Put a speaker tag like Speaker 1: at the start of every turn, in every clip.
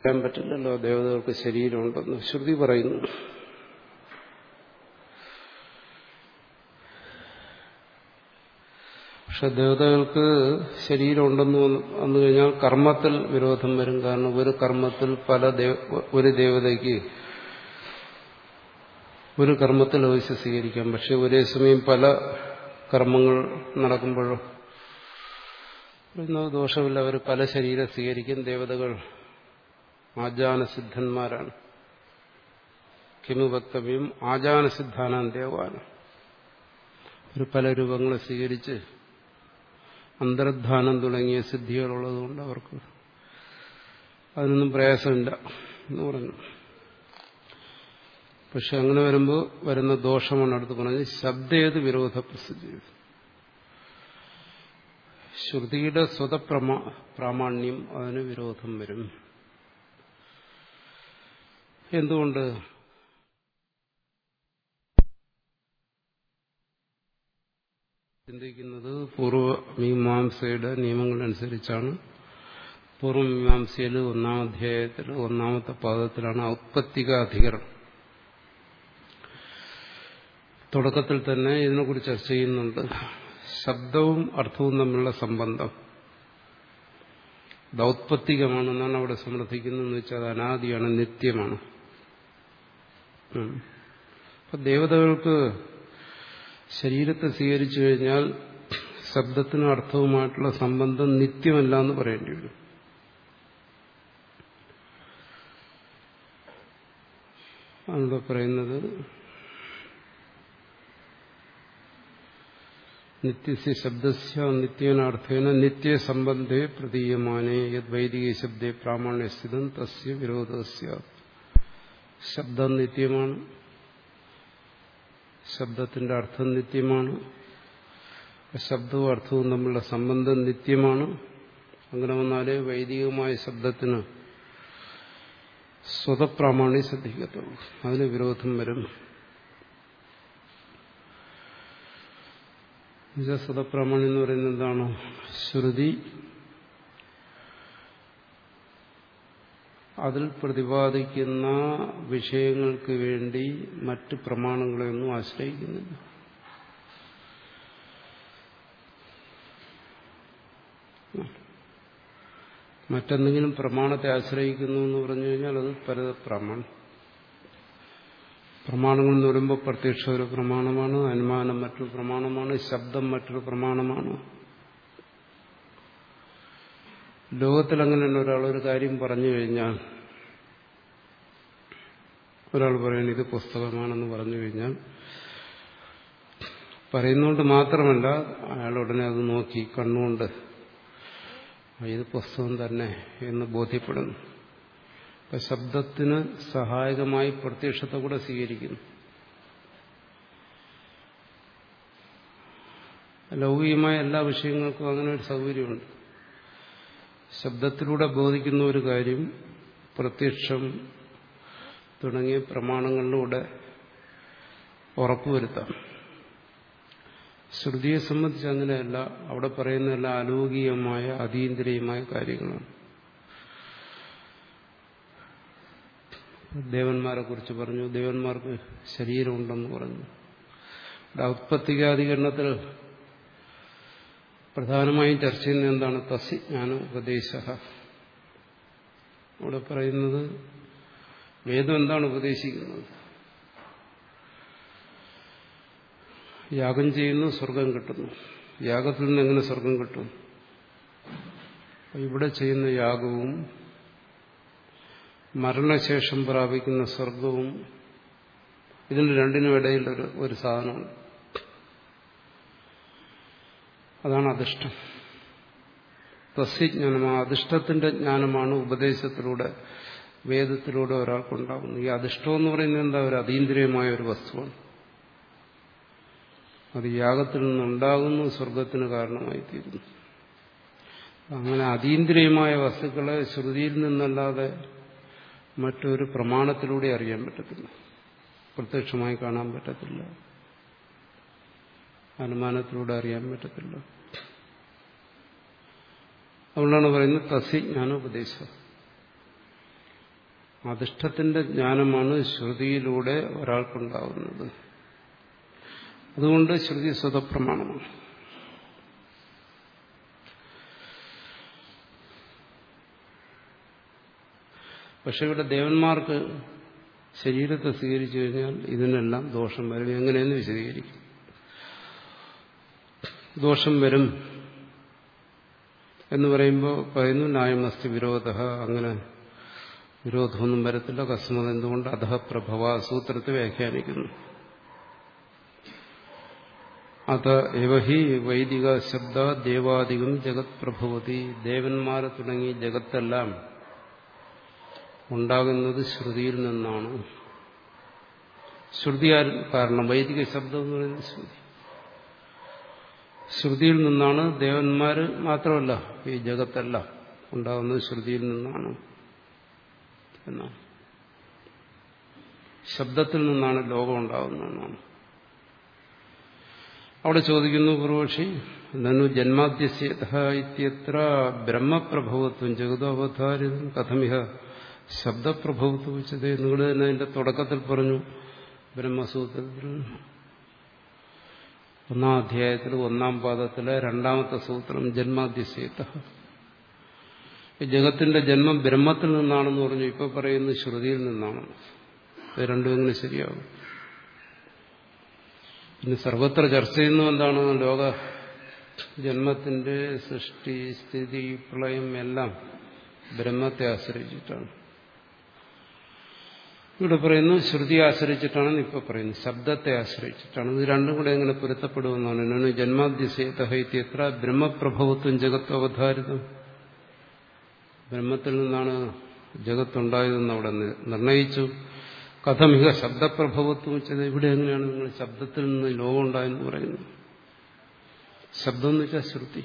Speaker 1: പറയാൻ പറ്റില്ലല്ലോ ദേവതകൾക്ക് ശരീരമുണ്ടെന്ന് ശ്രുതി പറയുന്നു പക്ഷെ ദേവതകൾക്ക് ശരീരമുണ്ടെന്ന് വന്നു കഴിഞ്ഞാൽ കർമ്മത്തിൽ വിരോധം വരും കാരണം ഒരു കർമ്മത്തിൽ പല ഒരു ദേവതയ്ക്ക് ഒരു കർമ്മത്തിൽ അവശ്യ സ്വീകരിക്കാം പക്ഷെ ഒരേ സമയം പല കർമ്മങ്ങൾ നടക്കുമ്പോഴോ ദോഷമില്ല അവർ പല ശരീരം സ്വീകരിക്കും ദേവതകൾ ആജാനസിദ്ധന്മാരാണ് കിമു വക്തവ്യം ആജാനസിദ്ധാനാം ദേവാനം ഒരു പല രൂപങ്ങളെ സ്വീകരിച്ച് അന്തർധാനം തുടങ്ങിയ സിദ്ധികളുള്ളതുകൊണ്ട് അവർക്ക് അതിനൊന്നും പ്രയാസമില്ല എന്ന് പറഞ്ഞു പക്ഷെ അങ്ങനെ വരുമ്പോൾ വരുന്ന ദോഷമാണ് അടുത്ത് പറഞ്ഞത് ശബ്ദേത് വിരോധ പ്രസിദ്ധി ശ്രുതിയുടെ സ്വതപ്രമാ പ്രാമാണ്യം അതിന് വിരോധം വരും എന്തുകൊണ്ട് ചിന്തിക്കുന്നത് പൂർവമീമാംസയുടെ നിയമങ്ങളനുസരിച്ചാണ് പൂർവമീമാംസയിൽ ഒന്നാം അധ്യായത്തിൽ ഒന്നാമത്തെ പാദത്തിലാണ് ഔത്പത്തിക അധികരണം തുടക്കത്തിൽ തന്നെ ഇതിനെക്കുറിച്ച് ചർച്ച ചെയ്യുന്നുണ്ട് ശബ്ദവും അർത്ഥവും തമ്മിലുള്ള സംബന്ധം ദൗത്പത്തികമാണെന്നാണ് അവിടെ സമർത്ഥിക്കുന്നതെന്ന് വെച്ചാൽ അത് അനാദിയാണ് നിത്യമാണ് അപ്പൊ ദേവതകൾക്ക് ശരീരത്തെ സ്വീകരിച്ചു കഴിഞ്ഞാൽ ശബ്ദത്തിനും അർത്ഥവുമായിട്ടുള്ള സംബന്ധം നിത്യമല്ല എന്ന് പറയേണ്ടി വരും അവിടെ പറയുന്നത് നിത്യസ്യ ശബ്ദസ്യ നിത്യേനാർത്ഥേന നിത്യസംബന്ധേ പ്രതീയമാനേ യത് വൈദിക ശബ്ദേ പ്രാമാണ്യസ്ഥിതം തസ്യ വിരോധസ്യ ശബ്ദം നിത്യമാണ് ശബ്ദത്തിന്റെ അർത്ഥം നിത്യമാണ് ശബ്ദവും അർത്ഥവും തമ്മിലുള്ള സംബന്ധം നിത്യമാണ് അങ്ങനെ വന്നാലേ വൈദികമായ ശബ്ദത്തിന് സ്വതപ്രാമാണ്യം ശ്രദ്ധിക്കത്തുള്ളൂ അതിന് വിരോധം വരും സ്വതപ്രാമാണ്യം എന്ന് പറയുന്നത് എന്താണ് ശ്രുതി അതിൽ പ്രതിപാദിക്കുന്ന വിഷയങ്ങൾക്ക് വേണ്ടി മറ്റ് പ്രമാണങ്ങളെയൊന്നും ആശ്രയിക്കുന്നില്ല മറ്റെന്തെങ്കിലും പ്രമാണത്തെ ആശ്രയിക്കുന്നു എന്ന് പറഞ്ഞു കഴിഞ്ഞാൽ അത് പരപ്രമാണം പ്രമാണങ്ങൾ എന്ന് പറയുമ്പോൾ പ്രത്യക്ഷ ഒരു പ്രമാണമാണ് അനുമാനം മറ്റൊരു പ്രമാണമാണ് ശബ്ദം മറ്റൊരു പ്രമാണമാണ് ലോകത്തിൽ അങ്ങനെ ഒരാൾ ഒരു കാര്യം പറഞ്ഞു കഴിഞ്ഞാൽ ഒരാൾ പറയുന്നത് ഇത് പുസ്തകമാണെന്ന് പറഞ്ഞു കഴിഞ്ഞാൽ പറയുന്നതുകൊണ്ട് മാത്രമല്ല അയാൾ ഉടനെ അത് നോക്കി കണ്ണുകൊണ്ട് ഇത് പുസ്തകം തന്നെ എന്ന് ബോധ്യപ്പെടുന്നു ഇപ്പൊ ശബ്ദത്തിന് സഹായകമായി പ്രത്യക്ഷത്തെ കൂടെ സ്വീകരിക്കുന്നു ലൗകികമായ എല്ലാ വിഷയങ്ങൾക്കും അങ്ങനെ ഒരു സൗകര്യമുണ്ട് ശബ്ദത്തിലൂടെ ബോധിക്കുന്ന ഒരു കാര്യം പ്രത്യക്ഷം തുടങ്ങിയ പ്രമാണങ്ങളിലൂടെ ഉറപ്പുവരുത്താം ശ്രുതിയെ സംബന്ധിച്ച് അങ്ങനെയല്ല അവിടെ പറയുന്ന എല്ലാ അലൗകികമായ അതീന്ദ്രിയമായ കാര്യങ്ങളാണ് ദേവന്മാരെ കുറിച്ച് പറഞ്ഞു ദേവന്മാർക്ക് ശരീരമുണ്ടെന്ന് പറഞ്ഞു ഔത്പത്തികാധികരണത്തിൽ പ്രധാനമായും ചർച്ച ചെയ്യുന്നത് എന്താണ് തസ്യജ്ഞാന ഉപദേശ ഇവിടെ പറയുന്നത് വേദം എന്താണ് ഉപദേശിക്കുന്നത് യാഗം ചെയ്യുന്നു സ്വർഗം കിട്ടുന്നു യാഗത്തിൽ നിന്ന് എങ്ങനെ സ്വർഗം കിട്ടും ഇവിടെ ചെയ്യുന്ന യാഗവും മരണശേഷം പ്രാപിക്കുന്ന സ്വർഗവും ഇതിന് രണ്ടിനും ഇടയിൽ ഒരു ഒരു സാധനമുണ്ട് അതാണ് അധിഷ്ഠം തസ്യജ്ഞാനം ആ അധിഷ്ഠത്തിന്റെ ജ്ഞാനമാണ് ഉപദേശത്തിലൂടെ വേദത്തിലൂടെ ഒരാൾക്കുണ്ടാകുന്നത് ഈ അധിഷ്ഠം എന്ന് പറയുന്നത് എന്താ ഒരു അതീന്ദ്രിയമായ ഒരു വസ്തുവാണ് അത് യാഗത്തിൽ നിന്നുണ്ടാകുന്നു സ്വർഗത്തിന് കാരണമായി തീരുന്നു അങ്ങനെ അതീന്ദ്രിയമായ വസ്തുക്കളെ ശ്രുതിയിൽ നിന്നല്ലാതെ മറ്റൊരു പ്രമാണത്തിലൂടെ അറിയാൻ പറ്റത്തില്ല പ്രത്യക്ഷമായി കാണാൻ പറ്റത്തില്ല അനുമാനത്തിലൂടെ അറിയാൻ പറ്റത്തില്ല അതുകൊണ്ടാണ് പറയുന്നത് തസ്യജ്ഞാനോപദേശം അധിഷ്ഠത്തിന്റെ ജ്ഞാനമാണ് ശ്രുതിയിലൂടെ ഒരാൾക്കുണ്ടാകുന്നത് അതുകൊണ്ട് ശ്രുതി സ്വതപ്രമാണമാണ് പക്ഷെ ഇവിടെ ദേവന്മാർക്ക് ശരീരത്തെ സ്വീകരിച്ചു കഴിഞ്ഞാൽ ഇതിനെല്ലാം ദോഷം വരും എങ്ങനെയെന്ന് വിശദീകരിക്കും ദോഷം വരും എന്ന് പറയുമ്പോൾ പറയുന്നു ന്യായമസ്തി വിരോധ അങ്ങനെ വിരോധമൊന്നും വരത്തില്ല കസ്മത് എന്തുകൊണ്ട് അധ പ്രഭവ സൂത്രത്തെ വ്യാഖ്യാനിക്കുന്നു അത് എവഹി വൈദിക ശബ്ദ ദേവാദികം ജഗത് പ്രഭവതി ദേവന്മാരെ തുടങ്ങി ജഗത്തെല്ലാം ഉണ്ടാകുന്നത് ശ്രുതിയിൽ നിന്നാണ് ശ്രുതി കാരണം വൈദിക ശബ്ദം എന്ന് പറയുന്നത് ശ്രുതി ശ്രുതിയിൽ നിന്നാണ് ദേവന്മാർ മാത്രമല്ല ഈ ജഗത്തെല്ലാം ഉണ്ടാകുന്നത് ശ്രുതിയിൽ നിന്നാണ് എന്നാണ് ശബ്ദത്തിൽ നിന്നാണ് ലോകം ഉണ്ടാകുന്നതെന്നാണ് അവിടെ ചോദിക്കുന്നു പൂർവക്ഷി നനു ജന്മാദ്യസ്യത്ര ബ്രഹ്മപ്രഭവത്വം ജഗതോവധാരിതം കഥമിഹ ശബ്ദപ്രഭവത്വം വെച്ചത് നിങ്ങൾ തന്നെ അതിന്റെ തുടക്കത്തിൽ പറഞ്ഞു ബ്രഹ്മസൂത്രത്തിൽ ഒന്നാം അധ്യായത്തിൽ ഒന്നാം പാദത്തിലെ രണ്ടാമത്തെ സൂത്രം ജന്മാദ്യസ്യത ജഗത്തിന്റെ ജന്മം ബ്രഹ്മത്തിൽ നിന്നാണെന്ന് പറഞ്ഞു ഇപ്പൊ പറയുന്നത് ശ്രുതിയിൽ നിന്നാണ് ഇത് രണ്ടും എങ്ങനെ ശരിയാകും പിന്നെ സർവത്ര ചർച്ച ചെയ്യുന്നു എന്താണ് ലോക ജന്മത്തിന്റെ സൃഷ്ടി സ്ഥിതി പ്രളയം എല്ലാം ബ്രഹ്മത്തെ ആശ്രയിച്ചിട്ടാണ് ഇവിടെ പറയുന്നു ശ്രുതി ആശ്രയിച്ചിട്ടാണെന്ന് ഇപ്പൊ പറയുന്നു ശബ്ദത്തെ ആശ്രയിച്ചിട്ടാണ് ഇത് രണ്ടും കൂടെ എങ്ങനെ പൊരുത്തപ്പെടുമെന്നാണ് എന്നാണ് ജന്മാദ്യസേതഹൈത്തി എത്ര ബ്രഹ്മപ്രഭവത്വം ജഗത്ത് അവതാരിതം ബ്രഹ്മത്തിൽ നിന്നാണ് ജഗത്തുണ്ടായതെന്ന് അവിടെ നിർണയിച്ചു കഥമിക ശബ്ദപ്രഭവത്വം വെച്ചത് ഇവിടെ എങ്ങനെയാണ് നിങ്ങൾ ശബ്ദത്തിൽ നിന്ന് ലോകം ഉണ്ടായെന്ന് പറയുന്നത് ശബ്ദം എന്ന് വെച്ചാൽ ശ്രുതി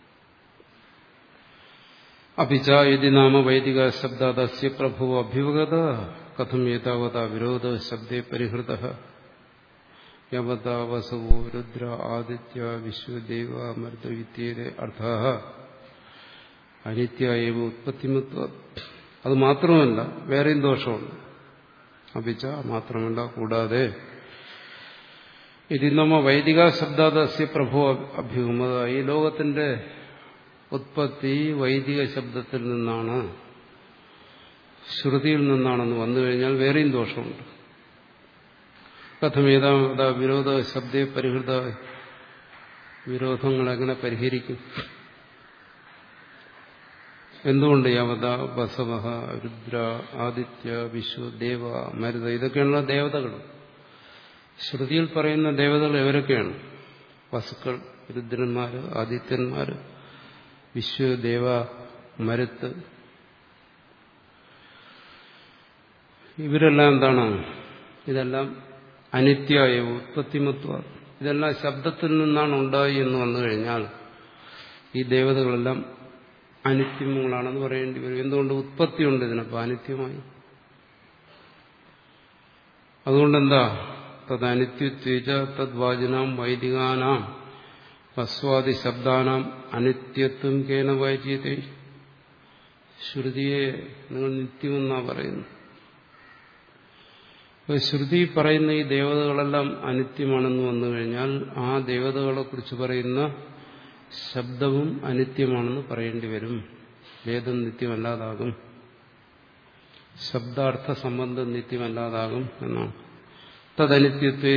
Speaker 1: അപിച്ച യതി നാമ വൈദിക ശബ്ദാദസ്യ പ്രഭു അഭ്യുഗത കഥം ഏതാവത വിരോധ ശബ്ദേ പരിഹൃത യവത വസവോ രുദ്ര ആദിത്യ വിശ്വദേവ മർദ്ദ ഇത്യേതെ അർത്ഥ അനിത്യായവ ഉത്പത്തിമത്വ അത് മാത്രമല്ല വേറെയും ദോഷമുണ്ട് അപിച്ച മാത്രമല്ല കൂടാതെ ഇത് നമ്മ വൈദിക ശബ്ദാദസ്യ പ്രഭു അഭ്യുഗമത ഈ ലോകത്തിന്റെ ഉത്പത്തി വൈദിക ശബ്ദത്തിൽ നിന്നാണ് ശ്രുതിയിൽ നിന്നാണെന്ന് വന്നു കഴിഞ്ഞാൽ വേറെയും ദോഷമുണ്ട് കഥമേതാ വിരോധ ശബ്ദ പരിഹൃത വിരോധങ്ങൾ എങ്ങനെ പരിഹരിക്കും എന്തുകൊണ്ട് യാവത ബസവ രുദ്ര ആദിത്യ വിശ്വ ദേവ മരുത ഇതൊക്കെയുള്ള ദേവതകൾ ശ്രുതിയിൽ പറയുന്ന ദേവതകൾ എവരൊക്കെയാണ് വസുക്കൾ രുദ്രന്മാര് ആദിത്യന്മാര് വിശ്വദേവ മരുത്ത് ഇവരെല്ലാം എന്താണ് ഇതെല്ലാം അനിത്യായ ഉത്പത്തിമത്വ ഇതെല്ലാം ശബ്ദത്തിൽ നിന്നാണ് ഉണ്ടായി എന്ന് വന്നു കഴിഞ്ഞാൽ ഈ ദേവതകളെല്ലാം അനിത്യമങ്ങളാണെന്ന് പറയേണ്ടി വരും എന്തുകൊണ്ട് ഉത്പത്തിയുണ്ട് ഇതിനപ്പോൾ അനിത്യമായി അതുകൊണ്ടെന്താ തത് അനിത്യത്വജ തദ്വാചനാം വൈദികാനാം ഹസ്വാദി ശബ്ദാനാം അനിത്യത്വം കേന വായിച്ചേ ശ്രുതിയെ നിങ്ങൾ നിത്യമെന്നാ പറയുന്നു ശ്രുതി പറയുന്ന ഈ ദേവതകളെല്ലാം അനിത്യമാണെന്ന് വന്നു കഴിഞ്ഞാൽ ആ ദേവതകളെ കുറിച്ച് പറയുന്ന ശബ്ദവും അനിത്യമാണെന്ന് പറയേണ്ടി വരും വേദം നിത്യമല്ലാതാകും ശബ്ദാർത്ഥ സംബന്ധം നിത്യമല്ലാതാകും എന്നാണ് തദനിത്യത്വേ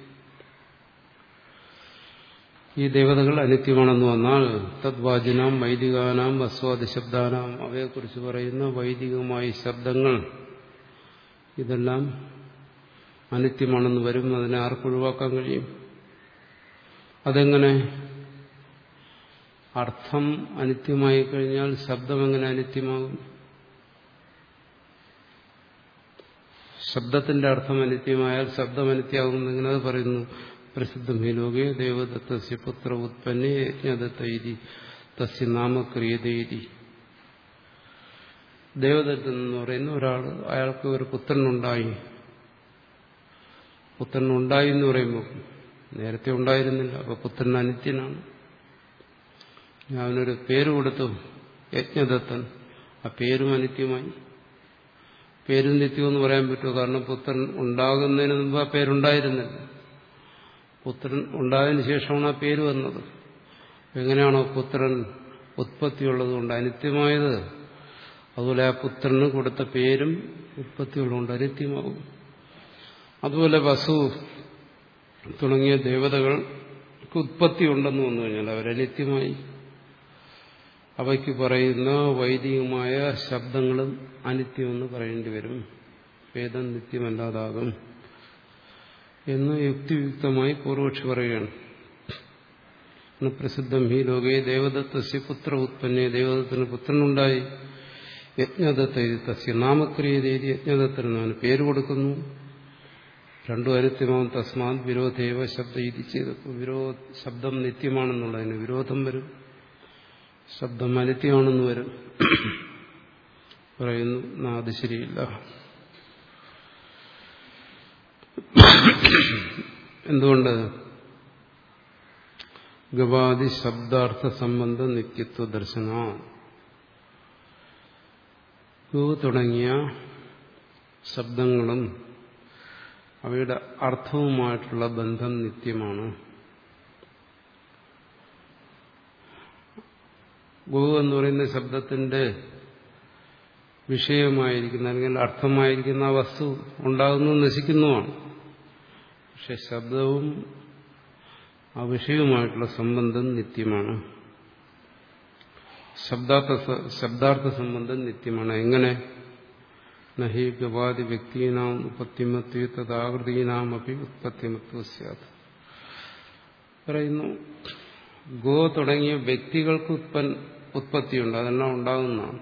Speaker 1: ഈ ദേവതകൾ അനിത്യമാണെന്ന് വന്നാൽ തദ്വാചിനാം വൈദികാനാം വസ്വാദി ശബ്ദാനാം അവയെക്കുറിച്ച് പറയുന്ന വൈദികമായ ശബ്ദങ്ങൾ ഇതെല്ലാം അനിത്യമാണെന്ന് വരും അതിനെ ആർക്കൊഴിവാക്കാൻ കഴിയും അതെങ്ങനെ അർത്ഥം അനിത്യമായി കഴിഞ്ഞാൽ ശബ്ദം എങ്ങനെ അനിത്യമാകും ശബ്ദത്തിന്റെ അർത്ഥം അനിത്യമായാൽ ശബ്ദം അനിത്യമാകും എങ്ങനെ അത് പറയുന്നു പ്രസിദ്ധം ഹി ലോകെ ദേവദത്തസ്യ പുത്ര ഉത്പന്നെ യജ്ഞദത്ത ഇതി തസ്യ നാമക്രിയതേരി ദേവദത്തൻ എന്ന് പറയുന്ന ഒരാൾ അയാൾക്ക് ഒരു പുത്രനുണ്ടായി പുത്രൻ ഉണ്ടായി എന്ന് പറയുമ്പോൾ നേരത്തെ ഉണ്ടായിരുന്നില്ല അപ്പൊ പുത്രൻ അനിത്യനാണ് അവനൊരു പേര് കൊടുത്തു യജ്ഞദത്തൻ ആ പേരും അനിത്യമായി പേരും നിത്യമെന്ന് പറയാൻ പറ്റുമോ കാരണം പുത്രൻ ഉണ്ടാകുന്നതിന് മുമ്പ് ആ പേരുണ്ടായിരുന്നില്ല പുത്രൻ ഉണ്ടായതിനു ശേഷമാണ് ആ പേര് വന്നത് എങ്ങനെയാണോ പുത്രൻ ഉത്പത്തിയുള്ളതുകൊണ്ട് അനിത്യമായത് അതുപോലെ ആ പുത്രന് കൊടുത്ത പേരും ഉത്പത്തിയുള്ളതുകൊണ്ട് അനിത്യമാകും അതുപോലെ വസു തുടങ്ങിയ ദേവതകൾക്ക് ഉത്പത്തി ഉണ്ടെന്ന് വന്നു കഴിഞ്ഞാൽ അവരനിത്യമായി അവയ്ക്ക് പറയുന്ന വൈദികമായ ശബ്ദങ്ങളും അനിത്യമെന്ന് പറയേണ്ടി വരും വേദം നിത്യമല്ലാതാകും എന്ന് യുക്തിയുക്തമായി പൂർവക്ഷി പറയുകയാണ് പ്രസിദ്ധം ഹി ലോകേ ദേവദത്തസ്യ പുത്ര ഉത്പന്നെ ദേവദത്തിന് പുത്രനുണ്ടായി യജ്ഞദത്ത തസ്യ നാമക്രിയതേതി യജ്ഞദത്തനെന്നാണ് പേര് കൊടുക്കുന്നു രണ്ടു അനിത്യമാവും തസ്മാത് വിരോധേവ ശബ്ദ ഇതി ചെയ്തപ്പോൾ വിരോധ ശബ്ദം നിത്യമാണെന്നുള്ളതിന് വിരോധം വരും ശബ്ദം അനിത്യമാണെന്ന് വരും പറയുന്നു നാ അത് ശരിയില്ല എന്തുകൊണ്ട് ഗവാദി ശബ്ദാർത്ഥ സംബന്ധ നിത്യത്വ ദർശന ഗു തുടങ്ങിയ ശബ്ദങ്ങളും അവയുടെ അർത്ഥവുമായിട്ടുള്ള ബന്ധം നിത്യമാണ് ഗോ എന്ന് പറയുന്ന ശബ്ദത്തിന്റെ വിഷയമായിരിക്കുന്ന അല്ലെങ്കിൽ അർത്ഥമായിരിക്കുന്ന ആ വസ്തു ഉണ്ടാകുന്നു നശിക്കുന്നുമാണ് പക്ഷെ ശബ്ദവും ആ വിഷയവുമായിട്ടുള്ള സംബന്ധം നിത്യമാണ് ശബ്ദാർത്ഥ ശബ്ദാർത്ഥ സംബന്ധം നിത്യമാണ് എങ്ങനെ നഹി ഗവാദി വ്യക്തീനാം ഉപ്പത്തിമത്വ തഥാകൃതീനാം അപ്പി ഉത്പത്തിമത്വ സ്യാത് പറയുന്നു ഗോ തുടങ്ങിയ വ്യക്തികൾക്ക് ഉത്പൻ ഉത്പത്തിയുണ്ട് അതെല്ലാം ഉണ്ടാകുന്നതാണ്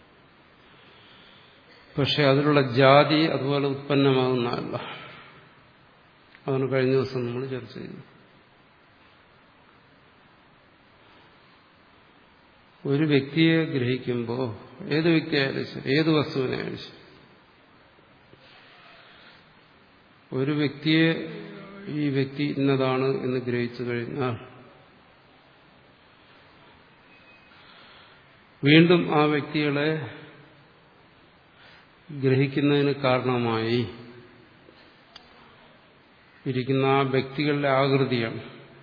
Speaker 1: പക്ഷെ അതിലുള്ള ജാതി അതുപോലെ ഉത്പന്നമാകുന്നതല്ല അതാണ് കഴിഞ്ഞ ദിവസം നമ്മൾ ചർച്ച ചെയ്തത് ഒരു വ്യക്തിയെ ഗ്രഹിക്കുമ്പോൾ ഏത് വ്യക്തിയായാലും ശരി ഏത് വസ്തുവിനായാലും ശരി ഒരു വ്യക്തിയെ ഈ വ്യക്തി ഇന്നതാണ് എന്ന് ഗ്രഹിച്ചു കഴിഞ്ഞാൽ വീണ്ടും ആ വ്യക്തികളെ ഗ്രഹിക്കുന്നതിന് കാരണമായി ഇരിക്കുന്ന ആ വ്യക്തികളുടെ ആകൃതിയാണ്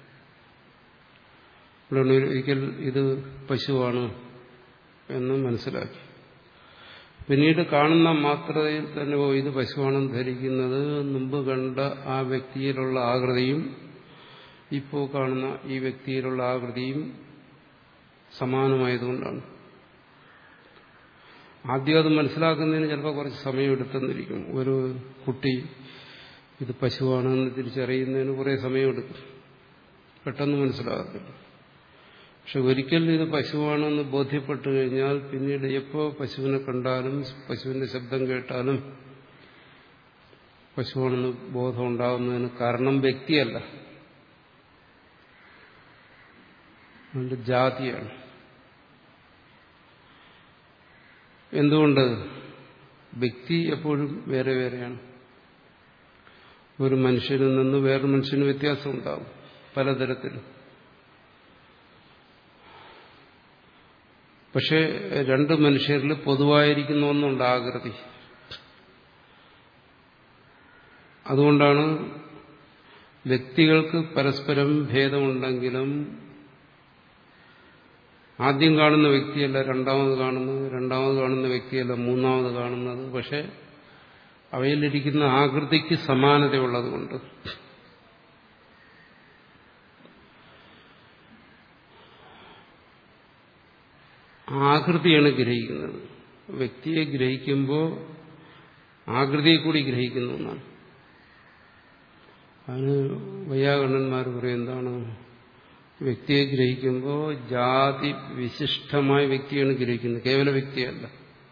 Speaker 1: ഒരിക്കൽ ഇത് പശുവാണ് എന്ന് മനസ്സിലാക്കി പിന്നീട് കാണുന്ന മാത്രയിൽ തന്നെ ഓ ഇത് പശുവാണെന്ന് ധരിക്കുന്നത് മുമ്പ് കണ്ട ആ വ്യക്തിയിലുള്ള ആകൃതിയും ഇപ്പോൾ കാണുന്ന ഈ വ്യക്തിയിലുള്ള ആകൃതിയും സമാനമായതുകൊണ്ടാണ് ആദ്യം അത് മനസ്സിലാക്കുന്നതിന് ചിലപ്പോൾ കുറച്ച് സമയമെടുത്തെന്നിരിക്കും ഒരു കുട്ടി ഇത് പശുവാണെന്ന് തിരിച്ചറിയുന്നതിന് കുറേ സമയമെടുക്കും പെട്ടെന്ന് മനസ്സിലാകത്തില്ല പക്ഷെ ഒരിക്കൽ ഇത് പശുവാണെന്ന് ബോധ്യപ്പെട്ടു കഴിഞ്ഞാൽ പിന്നീട് എപ്പോൾ പശുവിനെ കണ്ടാലും പശുവിന്റെ ശബ്ദം കേട്ടാലും പശുവാണെന്ന് ബോധം ഉണ്ടാകുന്നതിന് കാരണം വ്യക്തിയല്ല അതിന്റെ ജാതിയാണ് എന്തുകൊണ്ട് വ്യക്തി എപ്പോഴും വേറെ വേറെയാണ് ഒരു മനുഷ്യനിൽ നിന്ന് വേറൊരു മനുഷ്യന് വ്യത്യാസം ഉണ്ടാവും പലതരത്തിലും പക്ഷെ രണ്ട് മനുഷ്യരിൽ പൊതുവായിരിക്കുന്ന ഒന്നുണ്ട് ആകൃതി അതുകൊണ്ടാണ് വ്യക്തികൾക്ക് പരസ്പരം ഭേദമുണ്ടെങ്കിലും ആദ്യം കാണുന്ന വ്യക്തിയല്ല രണ്ടാമത് കാണുന്നത് രണ്ടാമത് കാണുന്ന വ്യക്തിയല്ല മൂന്നാമത് കാണുന്നത് പക്ഷെ അവയിലിരിക്കുന്ന ആകൃതിക്ക് സമാനതയുള്ളതുകൊണ്ട് ആകൃതിയാണ് ഗ്രഹിക്കുന്നത് വ്യക്തിയെ ഗ്രഹിക്കുമ്പോൾ ആകൃതിയെ കൂടി ഗ്രഹിക്കുന്നു എന്നാണ് അതിന് വൈയാകണ്ണന്മാർ പറയും എന്താണ് വ്യക്തിയെ ഗ്രഹിക്കുമ്പോൾ ജാതി വിശിഷ്ടമായ വ്യക്തിയാണ് ഗ്രഹിക്കുന്നത് കേവല വ്യക്തിയല്ല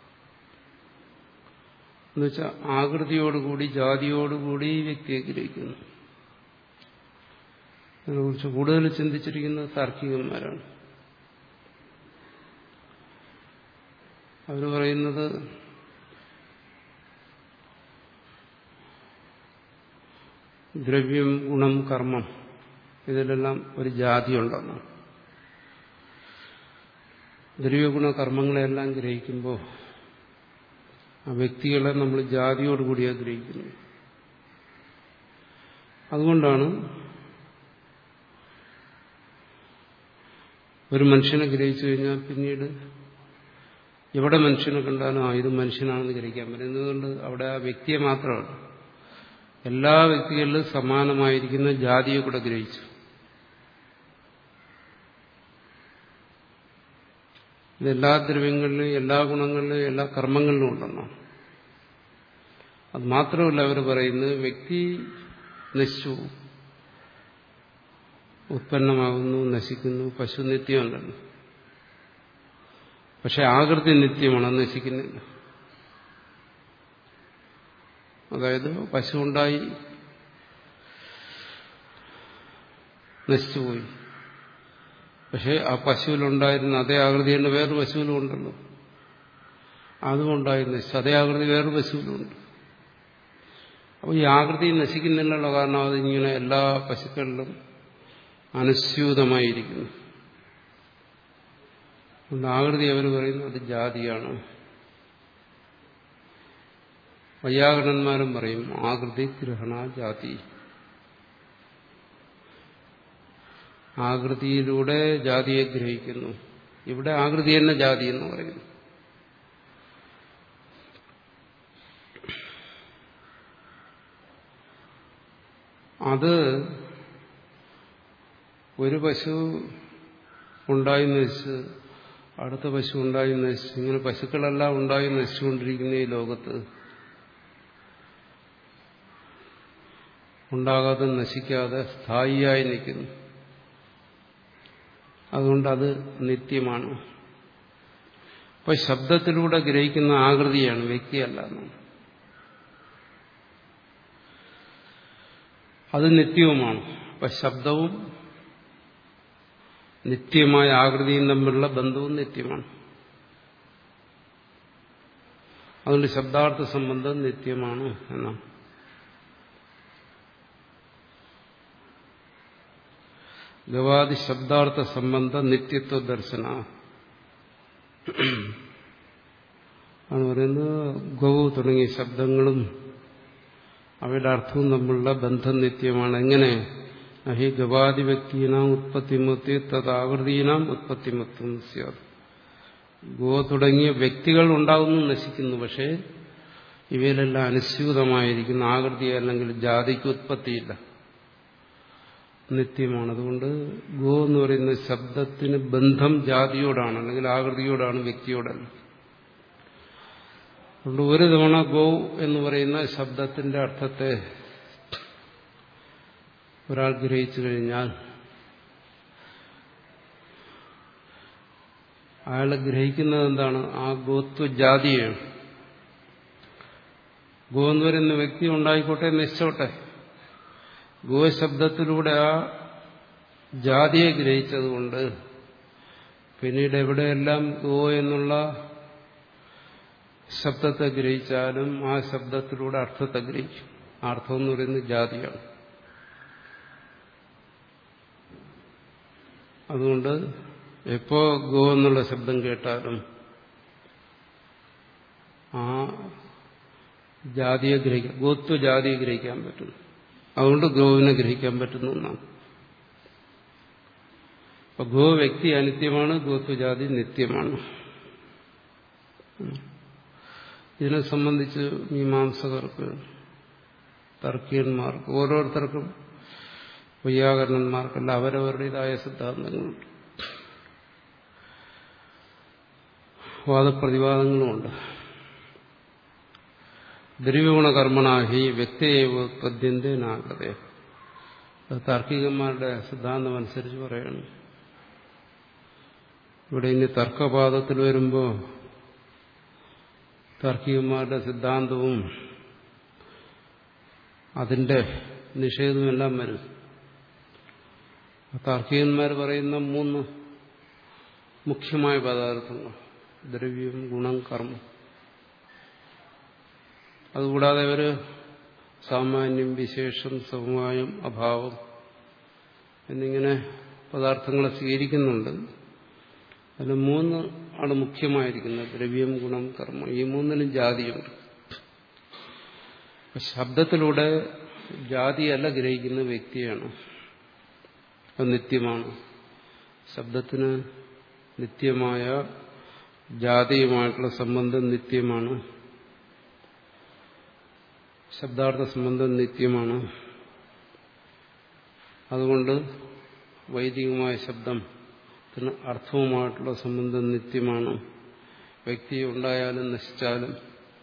Speaker 1: എന്നുവെച്ചാൽ ആകൃതിയോടുകൂടി ജാതിയോടുകൂടി വ്യക്തിയെ ഗ്രഹിക്കുന്നു അതിനെക്കുറിച്ച് കൂടുതൽ ചിന്തിച്ചിരിക്കുന്നത് താർക്കികന്മാരാണ് അവർ പറയുന്നത് ദ്രവ്യം ഗുണം കർമ്മം ഇതിലെല്ലാം ഒരു ജാതിയുണ്ടെന്ന് ദ്രവ്യഗുണ കർമ്മങ്ങളെല്ലാം ഗ്രഹിക്കുമ്പോൾ ആ വ്യക്തികളെ നമ്മൾ ജാതിയോടുകൂടി ആഗ്രഹിക്കുന്നു അതുകൊണ്ടാണ് ഒരു മനുഷ്യനെ ഗ്രഹിച്ചു കഴിഞ്ഞാൽ പിന്നീട് എവിടെ മനുഷ്യനെ കണ്ടാലും ആ ഇത് മനുഷ്യനാണെന്ന് ഗ്രഹിക്കാൻ പറ്റും എന്തുകൊണ്ട് അവിടെ ആ വ്യക്തിയെ മാത്രമാണ് എല്ലാ വ്യക്തികളിലും സമാനമായിരിക്കുന്ന ജാതിയെ കൂടെ ഗ്രഹിച്ചു ഇതെല്ലാ ദ്രവ്യങ്ങളിലും എല്ലാ ഗുണങ്ങളിലും എല്ലാ കർമ്മങ്ങളിലും ഉണ്ടെന്നോ അത് മാത്രമല്ല അവർ പറയുന്നത് വ്യക്തി നശിച്ചു ഉത്പന്നമാകുന്നു നശിക്കുന്നു പശു നിത്യമല്ലല്ലോ പക്ഷെ ആകൃതി നിത്യമാണ് അത് നശിക്കുന്നില്ല അതായത് പശു ഉണ്ടായി നശിച്ചുപോയി പക്ഷെ ആ പശുവിലുണ്ടായിരുന്ന അതേ ആകൃതി തന്നെ വേറൊരു പശുവിലും ഉണ്ടല്ലോ അതുകൊണ്ടായി നശിച്ചു അതേ ആകൃതി വേറൊരു പശുവിലുണ്ട് അപ്പോൾ ഈ ആകൃതി നശിക്കുന്നില്ലല്ലോ കാരണം അതിങ്ങനെ എല്ലാ പശുക്കളിലും അനുസ്യൂതമായിരിക്കുന്നു അതുകൊണ്ട് ആകൃതി അവർ പറയുന്നു അത് ജാതിയാണ് വൈയാകരണന്മാരും പറയും ആകൃതി ഗ്രഹണ ജാതി ആകൃതിയിലൂടെ ജാതിയെ ഗ്രഹിക്കുന്നു ഇവിടെ ആകൃതി തന്നെ ജാതി എന്ന് പറയുന്നു അത് ഒരു പശു ഉണ്ടായി നശിച്ച് അടുത്ത പശു ഉണ്ടായി നശിച്ചു ഇങ്ങനെ പശുക്കളെല്ലാം ഉണ്ടായി നശിച്ചുകൊണ്ടിരിക്കുന്ന ഈ ലോകത്ത് ഉണ്ടാകാതെ നശിക്കാതെ സ്ഥായിയായി നിൽക്കുന്നു അതുകൊണ്ട് അത് നിത്യമാണ് അപ്പൊ ശബ്ദത്തിലൂടെ ഗ്രഹിക്കുന്ന ആകൃതിയാണ് വ്യക്തിയല്ല അത് നിത്യവുമാണ് അപ്പൊ ശബ്ദവും നിത്യമായ ആകൃതിയും തമ്മിലുള്ള ബന്ധവും നിത്യമാണ് അതുകൊണ്ട് ശബ്ദാർത്ഥ സംബന്ധം നിത്യമാണ് എന്നാണ് ഗവാദി ശബ്ദാർത്ഥ സംബന്ധ നിത്യത്വ ദർശന ആണ് പറയുന്നത് ഗൗ തുടങ്ങിയ ശബ്ദങ്ങളും അവയുടെ അർത്ഥവും തമ്മിലുള്ള ബന്ധം നിത്യമാണ് എങ്ങനെ അഹി ഗവാദി വ്യക്തിനാം ഉത്പത്തിമത്തി തദാകൃതീനാം ഉത്പത്തിമത്വം സ്യാത് ഗോ തുടങ്ങിയ വ്യക്തികൾ ഉണ്ടാകുന്നു നശിക്കുന്നു പക്ഷേ ഇവയിലെല്ലാം അനുസ്യൂതമായിരിക്കുന്ന ആകൃതി അല്ലെങ്കിൽ ജാതിക്ക് ഉത്പത്തിയില്ല നിത്യമാണ് അതുകൊണ്ട് ഗോ എന്ന് പറയുന്ന ശബ്ദത്തിന് ബന്ധം ജാതിയോടാണ് അല്ലെങ്കിൽ ആകൃതിയോടാണ് വ്യക്തിയോടല്ല അതുകൊണ്ട് ഒരു തവണ ഗോ എന്ന് പറയുന്ന ശബ്ദത്തിന്റെ അർത്ഥത്തെ ഒരാൾ ഗ്രഹിച്ചു കഴിഞ്ഞാൽ അയാൾ ഗ്രഹിക്കുന്നത് എന്താണ് ആ ഗോത്വ ജാതിയാണ് ഗോ എന്ന് പറയുന്ന വ്യക്തി ഉണ്ടായിക്കോട്ടെ നശിച്ചോട്ടെ ഗോശബ്ദത്തിലൂടെ ആ ജാതിയെ ഗ്രഹിച്ചതുകൊണ്ട് പിന്നീട് എവിടെയെല്ലാം ഗോ എന്നുള്ള ശബ്ദത്തെ ഗ്രഹിച്ചാലും ആ ശബ്ദത്തിലൂടെ അർത്ഥത്തെ ഗ്രഹിക്കും ആ അർത്ഥം എന്ന് പറയുന്നത് ജാതിയാണ് അതുകൊണ്ട് എപ്പോ ഗോ എന്നുള്ള ശബ്ദം കേട്ടാലും ആ ജാതിയെ ഗ്രഹിക്കാം ഗോത്വ ജാതിയെ ഗ്രഹിക്കാൻ പറ്റും അതുകൊണ്ട് ഗോവിനെ ഗ്രഹിക്കാൻ പറ്റുന്നു എന്നാണ് അപ്പൊ ഗോ വ്യക്തി അനിത്യമാണ് ഗോത്വജാതി നിത്യമാണ് ഇതിനെ സംബന്ധിച്ച് മീമാംസകർക്ക് തർക്കീയന്മാർക്ക് ഓരോരുത്തർക്കും വൈയാകരണന്മാർക്കെല്ലാം അവരവരുടേതായ സിദ്ധാന്തങ്ങളുണ്ട് വാദപ്രതിവാദങ്ങളുമുണ്ട് ദ്രവ്യഗുണകർമ്മണാഹി വ്യക്തിയേവ പദ്യന്റെ നാഗത താർക്കികന്മാരുടെ സിദ്ധാന്തം അനുസരിച്ച് പറയണം ഇവിടെ ഇനി തർക്കപാദത്തിൽ വരുമ്പോൾ താർക്കികന്മാരുടെ സിദ്ധാന്തവും അതിന്റെ നിഷേധവുമെല്ലാം വരും താർക്കികന്മാർ പറയുന്ന മൂന്ന് മുഖ്യമായ പദാർത്ഥങ്ങൾ ദ്രവ്യം ഗുണം കർമ്മം അതുകൂടാതെ അവർ സാമാന്യം വിശേഷം സമവായം അഭാവം എന്നിങ്ങനെ പദാർത്ഥങ്ങളെ സ്വീകരിക്കുന്നുണ്ട് അതിൽ മൂന്ന് ആണ് മുഖ്യമായിരിക്കുന്നത് ദ്രവ്യം ഗുണം കർമ്മം ഈ മൂന്നിനും ജാതിയുണ്ട് ശബ്ദത്തിലൂടെ ജാതിയല്ല ഗ്രഹിക്കുന്ന വ്യക്തിയാണ് അത് നിത്യമാണ് ശബ്ദത്തിന് നിത്യമായ ജാതിയുമായിട്ടുള്ള സംബന്ധം നിത്യമാണ് ശബ്ദാർത്ഥ സംബന്ധം നിത്യമാണ് അതുകൊണ്ട് വൈദികമായ ശബ്ദത്തിന് അർത്ഥവുമായിട്ടുള്ള സംബന്ധം നിത്യമാണ് വ്യക്തി ഉണ്ടായാലും നശിച്ചാലും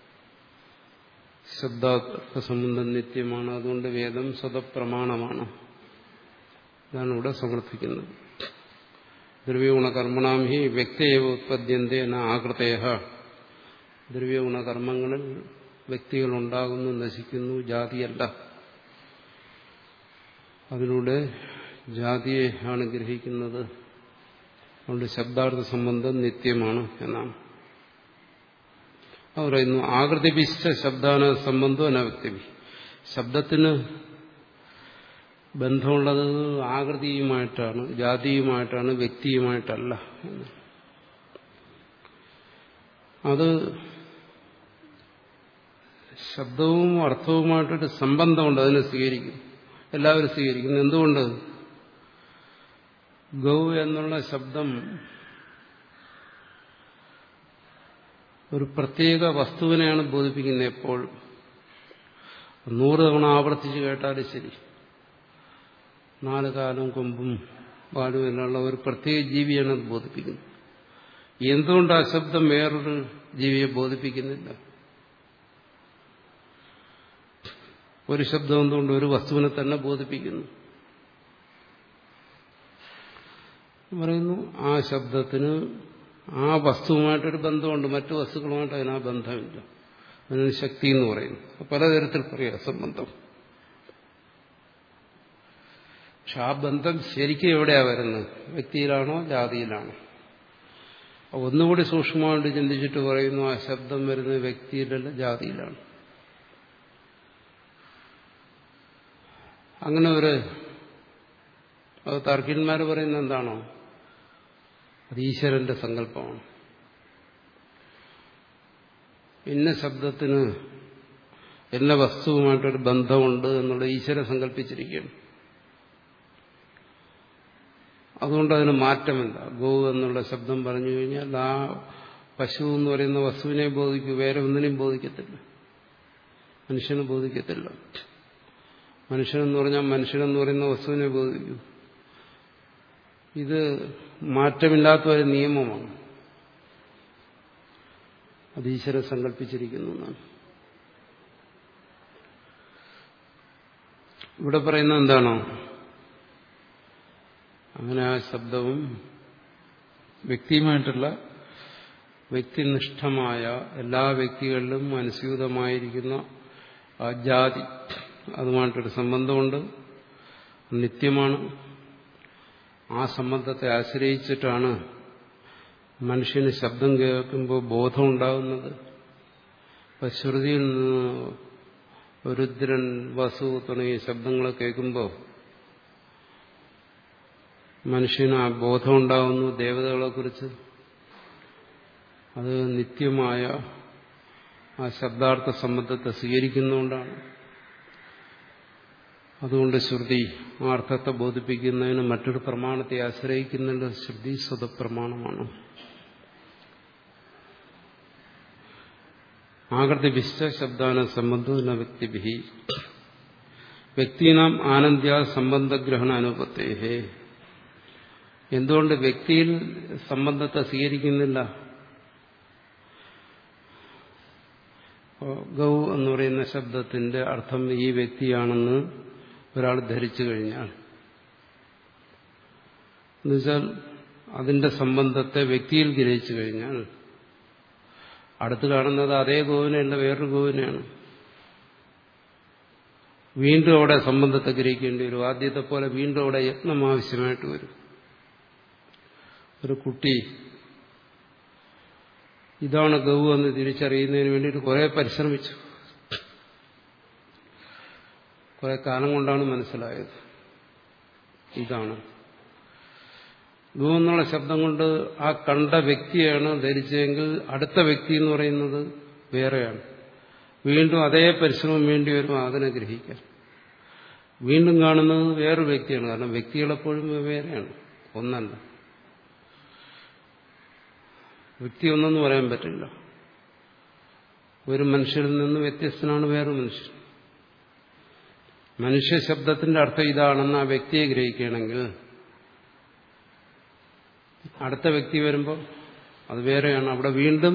Speaker 1: ശബ്ദാർത്ഥ സംബന്ധം നിത്യമാണ് അതുകൊണ്ട് വേദം സ്വതപ്രമാണമാണ് ഇതാണ് ഇവിടെ സമർത്ഥിക്കുന്നത് ദ്രവ്യഗുണകർമ്മണാം ഹി വ്യക്തിയവ ഉത്പദ്യന്തേ എന്ന ആകൃതേഹ ദ്രവ്യഗുണകർമ്മങ്ങളിൽ വ്യക്തികൾ ഉണ്ടാകുന്നു നശിക്കുന്നു ജാതിയല്ല അതിലൂടെ ജാതിയെ ആണ് ഗ്രഹിക്കുന്നത് അതുകൊണ്ട് ശബ്ദാർത്ഥ സംബന്ധം നിത്യമാണ് എന്നാണ് അത് പറയുന്നു ആകൃതിപിച്ച ശബ്ദാന സംബന്ധം അനവ്യക്തി ശബ്ദത്തിന് ബന്ധമുള്ളത് ആകൃതിയുമായിട്ടാണ് ജാതിയുമായിട്ടാണ് വ്യക്തിയുമായിട്ടല്ല എന്ന് അത് ശബ്ദവും അർത്ഥവുമായിട്ടൊരു സംബന്ധമുണ്ട് അതിനെ സ്വീകരിക്കും എല്ലാവരും സ്വീകരിക്കുന്നു എന്തുകൊണ്ട് ഗൗ എന്നുള്ള ശബ്ദം ഒരു പ്രത്യേക വസ്തുവിനെയാണ് ബോധിപ്പിക്കുന്നത് എപ്പോൾ നൂറ് തവണ ആവർത്തിച്ച് കേട്ടാലും ശരി നാല് കാലും കൊമ്പും പാലും എല്ലാം ഒരു പ്രത്യേക ജീവിയാണ് അത് ബോധിപ്പിക്കുന്നത് എന്തുകൊണ്ട് ആ ശബ്ദം വേറൊരു ജീവിയെ ബോധിപ്പിക്കുന്നില്ല ഒരു ശബ്ദം എന്തുകൊണ്ട് ഒരു വസ്തുവിനെ തന്നെ ബോധിപ്പിക്കുന്നു പറയുന്നു ആ ശബ്ദത്തിന് ആ വസ്തുവുമായിട്ടൊരു ബന്ധമുണ്ട് മറ്റു വസ്തുക്കളുമായിട്ട് അതിന് ആ ബന്ധമില്ല അതിന് ശക്തി എന്ന് പറയുന്നു പലതരത്തിൽ പറയാം സംബന്ധം പക്ഷെ ആ ബന്ധം ശരിക്കും എവിടെയാ വരുന്നത് വ്യക്തിയിലാണോ ജാതിയിലാണോ ഒന്നുകൂടി സൂക്ഷ്മമായിട്ട് ചിന്തിച്ചിട്ട് പറയുന്നു ആ ശബ്ദം വരുന്നത് വ്യക്തിയിലല്ല ജാതിയിലാണ് അങ്ങനെ ഒരു അത് തർക്കിന്മാർ പറയുന്നത് എന്താണോ അത് ഈശ്വരന്റെ സങ്കല്പമാണ് ഇന്ന ശബ്ദത്തിന് എന്ന വസ്തുവുമായിട്ടൊരു ബന്ധമുണ്ട് എന്നുള്ള ഈശ്വരൻ സങ്കല്പിച്ചിരിക്കുകയാണ് അതുകൊണ്ട് അതിന് മാറ്റമില്ല ഗോ എന്നുള്ള ശബ്ദം പറഞ്ഞു കഴിഞ്ഞാൽ ആ പശു എന്ന് പറയുന്ന വസ്തുവിനെ ബോധിക്കൂ വേറെ ഒന്നിനെയും ബോധിക്കത്തില്ല മനുഷ്യനെ ബോധിക്കത്തില്ല മനുഷ്യനെന്ന് പറഞ്ഞാൽ മനുഷ്യനെന്ന് പറയുന്ന വസ്തുവിനെ ബോധിക്കൂ ഇത് മാറ്റമില്ലാത്ത ഒരു നിയമമാണ് അത് ഈശ്വരൻ സങ്കല്പിച്ചിരിക്കുന്നു എന്നാണ് ഇവിടെ പറയുന്നത് എന്താണോ അങ്ങനെ ആ ശബ്ദവും വ്യക്തിയുമായിട്ടുള്ള വ്യക്തിനിഷ്ഠമായ എല്ലാ വ്യക്തികളിലും അനുസ്യൂതമായിരിക്കുന്ന ആ ജാതി അതുമായിട്ടൊരു സംബന്ധമുണ്ട് നിത്യമാണ് ആ സംബന്ധത്തെ ആശ്രയിച്ചിട്ടാണ് മനുഷ്യന് ശബ്ദം കേൾക്കുമ്പോൾ ബോധമുണ്ടാകുന്നത് ഇപ്പം ശ്രുതിയിൽ നിന്ന് രുദ്രൻ വസു തുടങ്ങിയ ശബ്ദങ്ങൾ കേൾക്കുമ്പോൾ മനുഷ്യന് ആ ബോധമുണ്ടാകുന്നു ദേവതകളെക്കുറിച്ച് അത് നിത്യമായ ആ ശബ്ദാർത്ഥ സംബന്ധത്തെ സ്വീകരിക്കുന്നതുകൊണ്ടാണ് അതുകൊണ്ട് ശ്രുതി ആ അർത്ഥത്തെ ബോധിപ്പിക്കുന്നതിന് മറ്റൊരു പ്രമാണത്തെ ആശ്രയിക്കുന്നുണ്ട് ശ്രുതി സ്വതപ്രമാണമാണ് ആകൃതിഭിശ്ച ശബ്ദാന സംബന്ധന വ്യക്തിഭി വ്യക്തിനാം ആനന്ദ്യ സംബന്ധഗ്രഹണ അനുപത്തേഹേ എന്തുകൊണ്ട് വ്യക്തിയിൽ സംബന്ധത്തെ സ്വീകരിക്കുന്നില്ല ഗൗ എന്ന് പറയുന്ന ശബ്ദത്തിന്റെ അർത്ഥം ഈ വ്യക്തിയാണെന്ന് ഒരാൾ ധരിച്ചു കഴിഞ്ഞാൽ എന്നുവെച്ചാൽ അതിന്റെ സംബന്ധത്തെ വ്യക്തിയിൽ ഗ്രഹിച്ചു കഴിഞ്ഞാൽ അടുത്ത് കാണുന്നത് അതേ ഗോവിനെയല്ല വേറൊരു ഗോവിനെയാണ് വീണ്ടും അവിടെ സംബന്ധത്തെ ഗ്രഹിക്കേണ്ടി വരും ആദ്യത്തെ പോലെ വീണ്ടും അവിടെ യത്നം ആവശ്യമായിട്ട് വരും ഒരു കുട്ടി ഇതാണ് ഗൗ എന്ന് തിരിച്ചറിയുന്നതിന് വേണ്ടിയിട്ട് കുറെ പരിശ്രമിച്ചു കുറെ കാലം കൊണ്ടാണ് മനസ്സിലായത് ഇതാണ് ഗു എന്നുള്ള ശബ്ദം കൊണ്ട് ആ കണ്ട വ്യക്തിയാണ് ധരിച്ചതെങ്കിൽ അടുത്ത വ്യക്തി എന്ന് പറയുന്നത് വേറെയാണ് വീണ്ടും അതേ പരിശ്രമം വേണ്ടി വരും അതിനെ ഗ്രഹിക്കാൻ വീണ്ടും കാണുന്നത് വേറൊരു വ്യക്തിയാണ് കാരണം വ്യക്തികളെപ്പോഴും വേറെയാണ് ഒന്നല്ല വ്യക്തി ഒന്നെന്ന് പറയാൻ പറ്റില്ല ഒരു മനുഷ്യരിൽ നിന്ന് വ്യത്യസ്തനാണ് വേറൊരു മനുഷ്യൻ മനുഷ്യ ശബ്ദത്തിന്റെ അർത്ഥം ഇതാണെന്ന് ആ വ്യക്തിയെ ഗ്രഹിക്കുകയാണെങ്കിൽ അടുത്ത വ്യക്തി വരുമ്പോൾ അത് വേറെയാണ് അവിടെ വീണ്ടും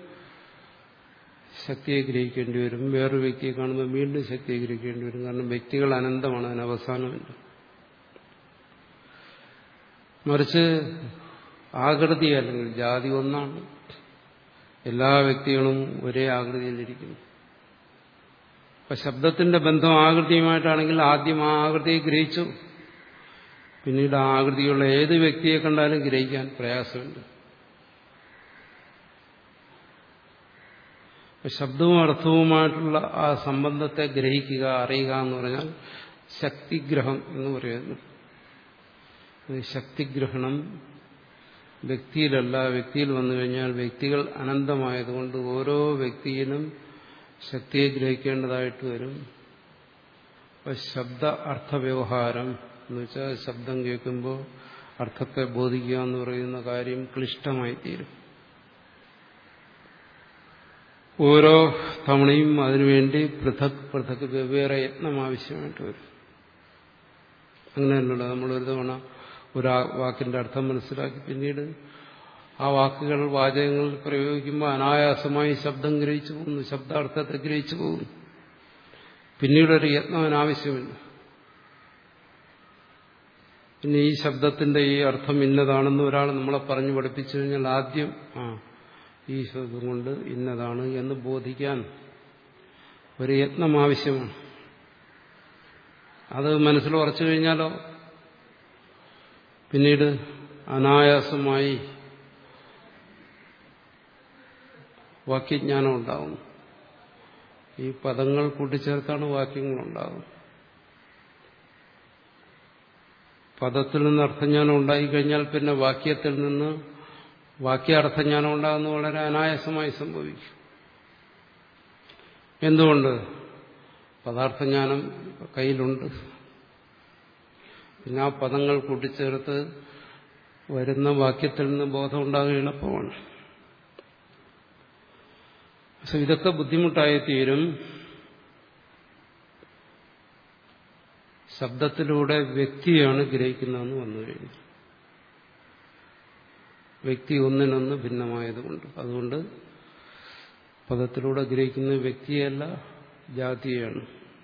Speaker 1: ശക്തിയെ ഗ്രഹിക്കേണ്ടി വരും വേറൊരു വ്യക്തിയെ കാണുമ്പോൾ വീണ്ടും ശക്തിയെ ഗ്രഹിക്കേണ്ടി വരും കാരണം വ്യക്തികൾ അനന്തമാണ് അതിന് അവസാനമില്ല മറിച്ച് ആകൃതി അല്ലെങ്കിൽ ജാതി ഒന്നാണ് എല്ലാ വ്യക്തികളും ഒരേ ആകൃതിയിലിരിക്കുന്നു അപ്പൊ ശബ്ദത്തിന്റെ ബന്ധം ആകൃതിയുമായിട്ടാണെങ്കിൽ ആദ്യം ആ ആകൃതിയെ ഗ്രഹിച്ചു പിന്നീട് ആ ആകൃതിയുള്ള ഏത് വ്യക്തിയെ കണ്ടാലും ഗ്രഹിക്കാൻ പ്രയാസമുണ്ട് ശബ്ദവും അർത്ഥവുമായിട്ടുള്ള ആ സംബന്ധത്തെ ഗ്രഹിക്കുക അറിയുക എന്ന് പറഞ്ഞാൽ ശക്തിഗ്രഹം എന്ന് പറയുന്നു ശക്തിഗ്രഹണം വ്യക്തിയിലല്ല വ്യക്തിയിൽ വന്നു കഴിഞ്ഞാൽ വ്യക്തികൾ അനന്തമായതുകൊണ്ട് ഓരോ വ്യക്തിയിലും ശക്തിയെ ഗ്രഹിക്കേണ്ടതായിട്ട് വരും ശബ്ദ അർത്ഥവ്യവഹാരം എന്ന് വെച്ചാൽ ശബ്ദം കേൾക്കുമ്പോൾ അർത്ഥത്തെ ബോധിക്കുക എന്ന് പറയുന്ന കാര്യം ക്ലിഷ്ടമായി തീരും ഓരോ തവണയും അതിനുവേണ്ടി പൃഥക് പൃഥക് വെവ്വേറെ യത്നം ആവശ്യമായിട്ട് വരും അങ്ങനെയല്ലല്ലോ നമ്മളൊരു തവണ ഒരു വാക്കിന്റെ അർത്ഥം മനസ്സിലാക്കി പിന്നീട് ആ വാക്കുകൾ വാചകങ്ങൾ പ്രയോഗിക്കുമ്പോൾ അനായാസമായി ശബ്ദം ഗ്രഹിച്ചു പോകുന്നു ശബ്ദാർത്ഥത്തെ ഗ്രഹിച്ചു പോകുന്നു പിന്നീടൊരു യത്നം അതിനാവശ്യമില്ല പിന്നെ ഈ ശബ്ദത്തിന്റെ ഈ അർത്ഥം ഇന്നതാണെന്ന് ഒരാൾ നമ്മളെ പറഞ്ഞു പഠിപ്പിച്ചു കഴിഞ്ഞാൽ ആദ്യം ആ ഈ ശബ്ദം കൊണ്ട് ഇന്നതാണ് എന്ന് ബോധിക്കാൻ ഒരു യത്നം ആവശ്യമാണ് അത് മനസ്സിൽ ഉറച്ചു കഴിഞ്ഞാലോ പിന്നീട് അനായാസമായി വാക്യജ്ഞാനം ഉണ്ടാകുന്നു ഈ പദങ്ങൾ കൂട്ടിച്ചേർത്താണ് വാക്യങ്ങൾ ഉണ്ടാകുന്നത് പദത്തിൽ നിന്ന് അർത്ഥജ്ഞാനം ഉണ്ടായിക്കഴിഞ്ഞാൽ പിന്നെ വാക്യത്തിൽ നിന്ന് വാക്യാർത്ഥജ്ഞാനം ഉണ്ടാകുന്ന വളരെ അനായാസമായി സംഭവിക്കും എന്തുകൊണ്ട് പദാർത്ഥജ്ഞാനം കയ്യിലുണ്ട് പിന്നെ ആ പദങ്ങൾ കൂട്ടിച്ചേർത്ത് വരുന്ന വാക്യത്തിൽ നിന്ന് ബോധം ഉണ്ടാകുക എളുപ്പമാണ് പക്ഷെ ഇതൊക്കെ ബുദ്ധിമുട്ടായി തീരും ശബ്ദത്തിലൂടെ വ്യക്തിയാണ് ഗ്രഹിക്കുന്നതെന്ന് വന്നു കഴിഞ്ഞു വ്യക്തി ഒന്നിനൊന്ന് ഭിന്നമായതുകൊണ്ട് അതുകൊണ്ട് പദത്തിലൂടെ ഗ്രഹിക്കുന്ന വ്യക്തിയല്ല ജാതിയാണ്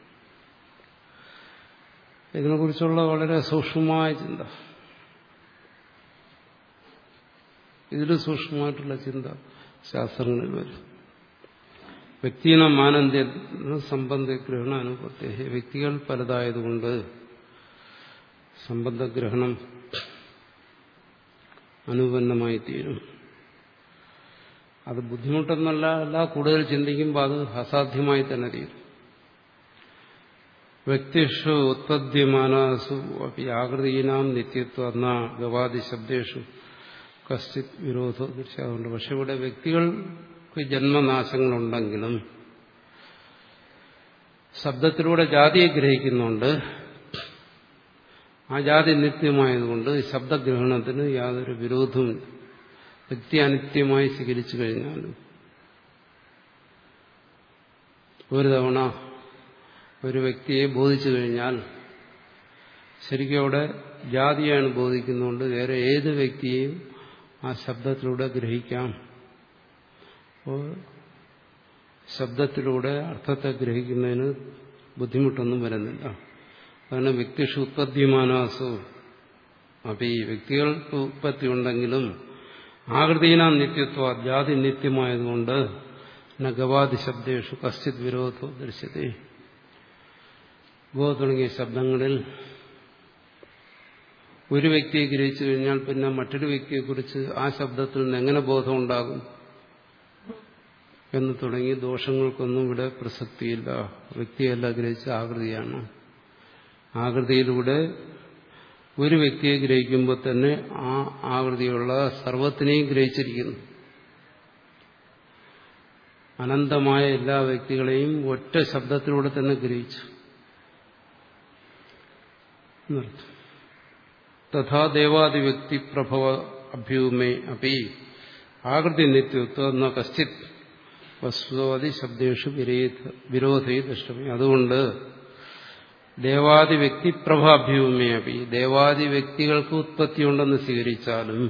Speaker 1: ഇതിനെക്കുറിച്ചുള്ള വളരെ സൂക്ഷ്മമായ ചിന്ത ഇതിൽ സൂക്ഷ്മമായിട്ടുള്ള ചിന്ത ശാസ്ത്രങ്ങളിൽ വരും വ്യക്തിന മാനന്ത്യ സംബന്ധഗ്രഹണ അനുപത്തേഹ വ്യക്തികൾ പലതായതുകൊണ്ട് സംബന്ധഗ്രഹണം അനുപന്നമായി തീരും അത് ബുദ്ധിമുട്ടെന്നല്ല അല്ല കൂടുതൽ ചിന്തിക്കുമ്പോൾ അത് അസാധ്യമായി തന്നെ തീരും വ്യക്തിഷു ഉത്പദ്യമാനാസു അപ്പി ആകൃതീനാം നിത്യത്വ എന്ന ഗവാദി ശബ്ദേഷു കശ്ചിത് വിരോധോ ദൃശ്യമുണ്ട് പക്ഷെ ഇവിടെ വ്യക്തികൾക്ക് ജന്മനാശങ്ങളുണ്ടെങ്കിലും ശബ്ദത്തിലൂടെ ജാതിയെ ഗ്രഹിക്കുന്നുണ്ട് ആ ജാതി നിത്യമായതുകൊണ്ട് ശബ്ദഗ്രഹണത്തിന് യാതൊരു വിരോധവുമില്ല വ്യക്തി അനിത്യമായി സ്വീകരിച്ചു കഴിഞ്ഞാലും ഒരു തവണ ഒരു വ്യക്തിയെ ബോധിച്ചു കഴിഞ്ഞാൽ ശരിക്കും അവിടെ ജാതിയാണ് ബോധിക്കുന്നതുകൊണ്ട് വേറെ ഏത് വ്യക്തിയെയും ആ ശബ്ദത്തിലൂടെ ഗ്രഹിക്കാം അപ്പോൾ ശബ്ദത്തിലൂടെ അർത്ഥത്തെ ഗ്രഹിക്കുന്നതിന് ബുദ്ധിമുട്ടൊന്നും വരുന്നില്ല കാരണം വ്യക്തിഷു ഉത്പദ്യമാനാസു അപ്പൊ ഈ വ്യക്തികൾക്ക് ഉത്പത്തി ഉണ്ടെങ്കിലും ആകൃതീന നിത്യത്വ ജാതി നിത്യമായതുകൊണ്ട് ഗവാദി ശബ്ദേഷു കശ്ചിത് വിരോധോ ദൃശ്യത്തെ ഗോ തുടങ്ങിയ ശബ്ദങ്ങളിൽ ഒരു വ്യക്തിയെ ഗ്രഹിച്ചു കഴിഞ്ഞാൽ പിന്നെ മറ്റൊരു വ്യക്തിയെക്കുറിച്ച് ആ ശബ്ദത്തിൽ നിന്ന് എങ്ങനെ ബോധം ഉണ്ടാകും എന്ന് തുടങ്ങി ദോഷങ്ങൾക്കൊന്നും ഇവിടെ പ്രസക്തിയില്ല വ്യക്തിയല്ല ഗ്രഹിച്ച ആകൃതിയാണ് ആകൃതിയിലൂടെ ഒരു വ്യക്തിയെ ഗ്രഹിക്കുമ്പോൾ തന്നെ ആ ആകൃതിയുള്ള സർവത്തിനെയും ഗ്രഹിച്ചിരിക്കുന്നു അനന്തമായ എല്ലാ വ്യക്തികളെയും ഒറ്റ ശബ്ദത്തിലൂടെ തന്നെ ഗ്രഹിച്ചു എന്നർത്ഥം തഥാ ദേവാദി വ്യക്തി പ്രഭവ അഭ്യൂമേ അപ്പി ആകൃതി നിത്യത്വം എന്ന കശ്ചിത് വസ്തുവാദി ശബ്ദേഷു വിരോധി ദൃഷ്ടമേ അതുകൊണ്ട് ദേവാദി വ്യക്തി പ്രഭാഭ്യൂമേ അപ്പി ദേവാദി വ്യക്തികൾക്ക് ഉത്പത്തിയുണ്ടെന്ന് സ്വീകരിച്ചാലും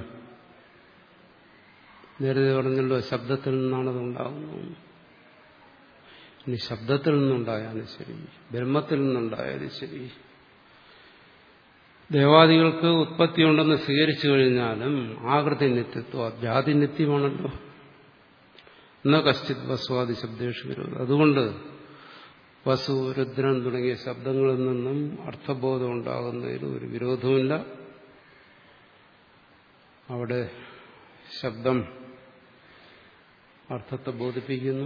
Speaker 1: നേരത്തെ പറഞ്ഞല്ലോ ശബ്ദത്തിൽ നിന്നാണത് ഉണ്ടാകുന്നത് ഇനി ശബ്ദത്തിൽ നിന്നുണ്ടായാലും ശരി ബ്രഹ്മത്തിൽ നിന്നുണ്ടായാലും ശരി ദേവാദികൾക്ക് ഉത്പത്തിയുണ്ടെന്ന് സ്വീകരിച്ചു കഴിഞ്ഞാലും ആകൃതി നിത്യത്വ ജാതി നിത്യമാണല്ലോ എന്ന കശ്ചിത് വസ്വാദി ശബ്ദേഷു വിരോധം അതുകൊണ്ട് വസു രുദ്രൻ തുടങ്ങിയ ശബ്ദങ്ങളിൽ നിന്നും അർത്ഥബോധം ഉണ്ടാകുന്നതിൽ ഒരു വിരോധമില്ല അവിടെ ശബ്ദം അർത്ഥത്തെ ബോധിപ്പിക്കുന്നു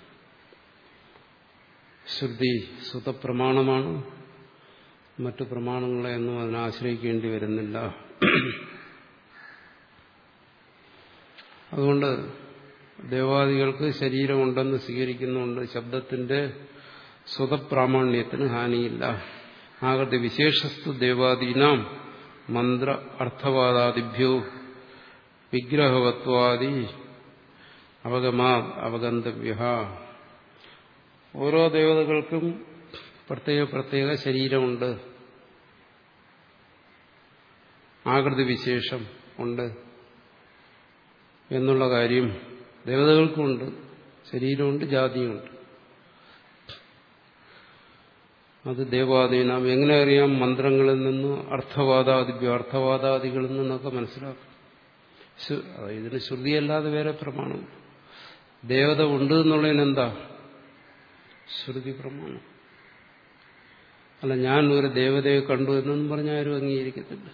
Speaker 1: ശ്രുതി സുതപ്രമാണമാണ് മറ്റു പ്രമാണങ്ങളെയൊന്നും അതിനെ ആശ്രയിക്കേണ്ടി വരുന്നില്ല അതുകൊണ്ട് ദേവാദികൾക്ക് ശരീരമുണ്ടെന്ന് സ്വീകരിക്കുന്നുണ്ട് ശബ്ദത്തിന്റെ സ്വതപ്രാമാണ്യത്തിന് ഹാനിയില്ല ആകട്ടെ വിശേഷസ്തു ദേവാദീനാം മന്ത്ര അർത്ഥവാദാദിഭ്യോ വിഗ്രഹവത്വാദി അവഗമാ അവഗന്തവ്യ ഓരോ ദേവതകൾക്കും പ്രത്യേക പ്രത്യേക ശരീരമുണ്ട് ആകൃതി വിശേഷം ഉണ്ട് എന്നുള്ള കാര്യം ദേവതകൾക്കുമുണ്ട് ശരീരമുണ്ട് ജാതിയുമുണ്ട് അത് ദേവാദീനാം എങ്ങനെ അറിയാം മന്ത്രങ്ങളിൽ നിന്ന് അർത്ഥവാദാദിഭ്യോ അർത്ഥവാദാദികളിൽ നിന്നൊക്കെ മനസ്സിലാക്കും ഇതിന് ശ്രുതിയല്ലാതെ വേറെ പ്രമാണം ദേവത ഉണ്ട് എന്നുള്ളതിനെന്താ ശ്രുതി പ്രമാണം അല്ല ഞാൻ ഒരു ദേവതയെ കണ്ടു എന്നൊന്നും പറഞ്ഞാൽ ആരും അംഗീകരിക്കത്തില്ല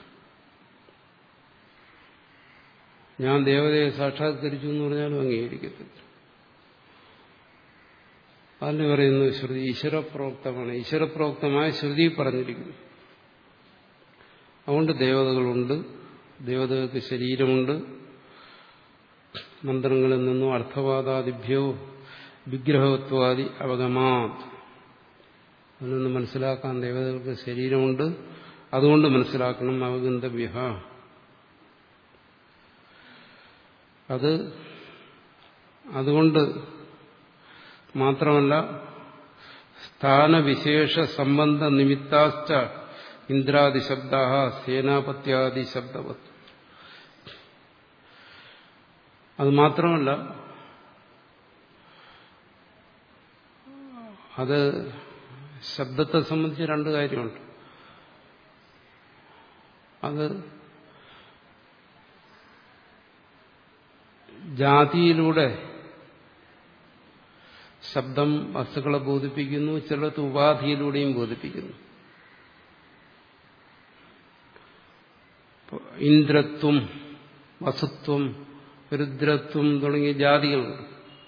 Speaker 1: ഞാൻ ദേവതയെ സാക്ഷാത്കരിച്ചു എന്ന് പറഞ്ഞാലും അംഗീകരിക്കത്തില്ല അതിന് പറയുന്നു ശ്രുതി ഈശ്വരപ്രോക്തമാണ് ഈശ്വരപ്രോക്തമായ ശ്രുതി പറഞ്ഞിരിക്കുന്നു അതുകൊണ്ട് ദേവതകളുണ്ട് ദേവതകൾക്ക് ശരീരമുണ്ട് മന്ത്രങ്ങളിൽ നിന്നും അർത്ഥവാദാദിഭ്യോ വിഗ്രഹത്വാദി അവഗമാ അതിൽ നിന്ന് മനസ്സിലാക്കാൻ ദേവതകൾക്ക് ശരീരമുണ്ട് അതുകൊണ്ട് മനസ്സിലാക്കണം അവഗന്തവ്യ അത് അതുകൊണ്ട് മാത്രമല്ല സ്ഥാനവിശേഷ സംബന്ധ നിമിത്താശ്ച ഇന്ദ്രാദി ശബ്ദ സേനാപത്യാദി ശബ്ദവത് അത് മാത്രമല്ല അത് ശബ്ദത്തെ സംബന്ധിച്ച് രണ്ട് കാര്യമുണ്ട് അത് ജാതിയിലൂടെ ശബ്ദം വസ്തുക്കളെ ബോധിപ്പിക്കുന്നു ചിലത്ത് ഉപാധിയിലൂടെയും ബോധിപ്പിക്കുന്നു ഇന്ദ്രത്വം വസുത്വം രുദ്രത്വം തുടങ്ങിയ ജാതികളുണ്ട്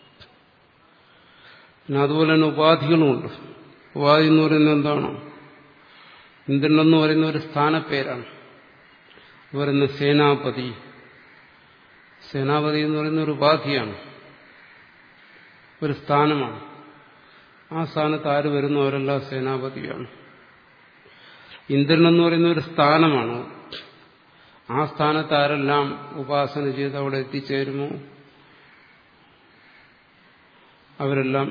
Speaker 1: പിന്നെ അതുപോലെ തന്നെ ഉപാധികളുമുണ്ട് ഉപാധി എന്ന് പറയുന്നത് എന്താണ് ഇന്ദ്രൻ എന്ന് പറയുന്ന ഒരു സ്ഥാനപ്പേരാണ് പറയുന്ന സേനാപതി സേനാപതി എന്ന് പറയുന്ന ഒരു ഉപാധിയാണ് ഒരു സ്ഥാനമാണ് ആ സ്ഥാനത്ത് ആര് വരുന്നവരെല്ലാം സേനാപതിയാണ് ഇന്ദ്രൻ എന്ന് പറയുന്ന ഒരു സ്ഥാനമാണ് ആ സ്ഥാനത്ത് ആരെല്ലാം ഉപാസന ചെയ്ത് അവിടെ എത്തിച്ചേരുമോ അവരെല്ലാം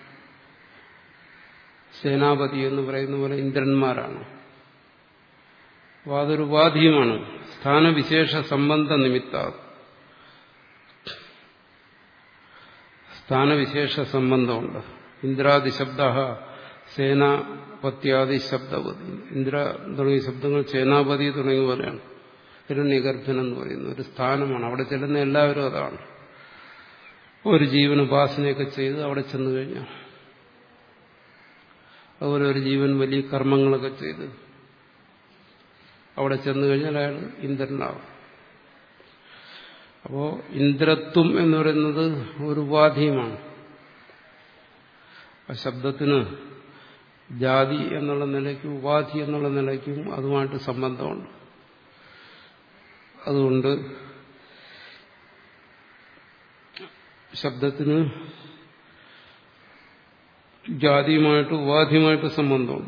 Speaker 1: സേനാപതി എന്ന് പറയുന്ന പോലെ ഇന്ദ്രന്മാരാണ് അപ്പോൾ അതൊരു ഉപാധിയുമാണ് സ്ഥാനവിശേഷ സംബന്ധ നിമിത്ത സ്ഥാനവിശേഷ സംബന്ധമുണ്ട് ഇന്ദ്രാദി ശബ്ദ സേനാപത്യാദി ശബ്ദവതി ഇന്ദ്ര തുടങ്ങിയ ശബ്ദങ്ങൾ സേനാപതി തുടങ്ങിയ പോലെയാണ് ഹിരണ്യഗർഭൻ എന്ന് പറയുന്ന ഒരു സ്ഥാനമാണ് അവിടെ ചെല്ലുന്ന എല്ലാവരും അതാണ് ഒരു ജീവൻ ഉപാസനയൊക്കെ ചെയ്ത് അവിടെ ചെന്നു കഴിഞ്ഞാൽ അതുപോലെ ഒരു ജീവൻ വലിയ കർമ്മങ്ങളൊക്കെ ചെയ്ത് അവിടെ ചെന്നു കഴിഞ്ഞാൽ അയാൾ ഇന്ദ്രനാവും അപ്പോ ഇന്ദ്രത്വം എന്ന് പറയുന്നത് ഒരു ഉപാധിയുമാണ് ആ ശബ്ദത്തിന് ജാതി എന്നുള്ള നിലയ്ക്കും ഉപാധി എന്നുള്ള നിലയ്ക്കും അതുമായിട്ട് സംബന്ധമുണ്ട് അതുകൊണ്ട് ശബ്ദത്തിന് ജാതിയുമായിട്ട് ഉപാധിയുമായിട്ട് സംബന്ധമുണ്ട്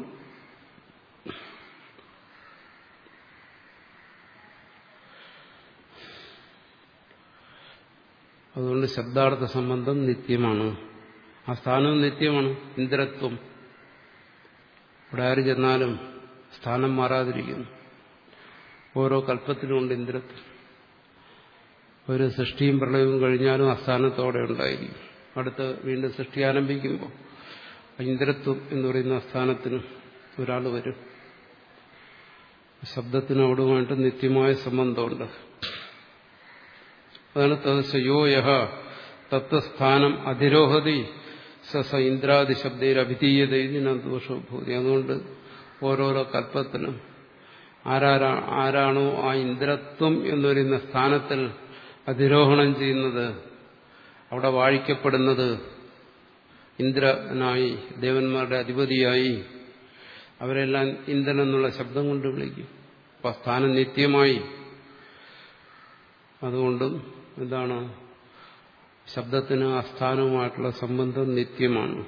Speaker 1: അതുകൊണ്ട് ശബ്ദാർത്ഥ സംബന്ധം നിത്യമാണ് ആ സ്ഥാനവും നിത്യമാണ് ഇന്ദ്രത്വം ഇവിടെ ആര് ചെന്നാലും സ്ഥാനം മാറാതിരിക്കുന്നു ഓരോ കല്പത്തിലുമുണ്ട് ഇന്ദ്രത്വം ഒരു സൃഷ്ടിയും പ്രളയവും കഴിഞ്ഞാലും അസ്ഥാനത്തോടെ ഉണ്ടായിരിക്കും അടുത്ത് വീണ്ടും സൃഷ്ടി ആരംഭിക്കുമ്പോൾ ഇന്ദ്രത്വം എന്ന് പറയുന്ന അസ്ഥാനത്തിന് ഒരാൾ വരും ശബ്ദത്തിന് അവിടുമായിട്ട് നിത്യമായ സംബന്ധമുണ്ട് അതാണ് തദശയോ യഹ തത്വസ്ഥാനം അധിരോഹതി സസ ഇന്ദ്രാദി ശബ്ദയിൽ അഭിധീയത ഇതിന ദോഷഭൂതി അതുകൊണ്ട് ഓരോരോ കൽപ്പത്തിനും ആരാരാ ആരാണോ ആ ഇന്ദ്രത്വം എന്ന് പറയുന്ന സ്ഥാനത്തിൽ അധിരോഹണം ചെയ്യുന്നത് അവിടെ വാഴിക്കപ്പെടുന്നത് ഇന്ദ്രനായി ദേവന്മാരുടെ അധിപതിയായി അവരെല്ലാം ഇന്ദ്രൻ എന്നുള്ള ശബ്ദം കൊണ്ട് വിളിക്കും അപ്പൊ സ്ഥാനം നിത്യമായി അതുകൊണ്ടും എന്താണ് ശബ്ദത്തിന് ആ സ്ഥാനവുമായിട്ടുള്ള സംബന്ധം നിത്യമാണ്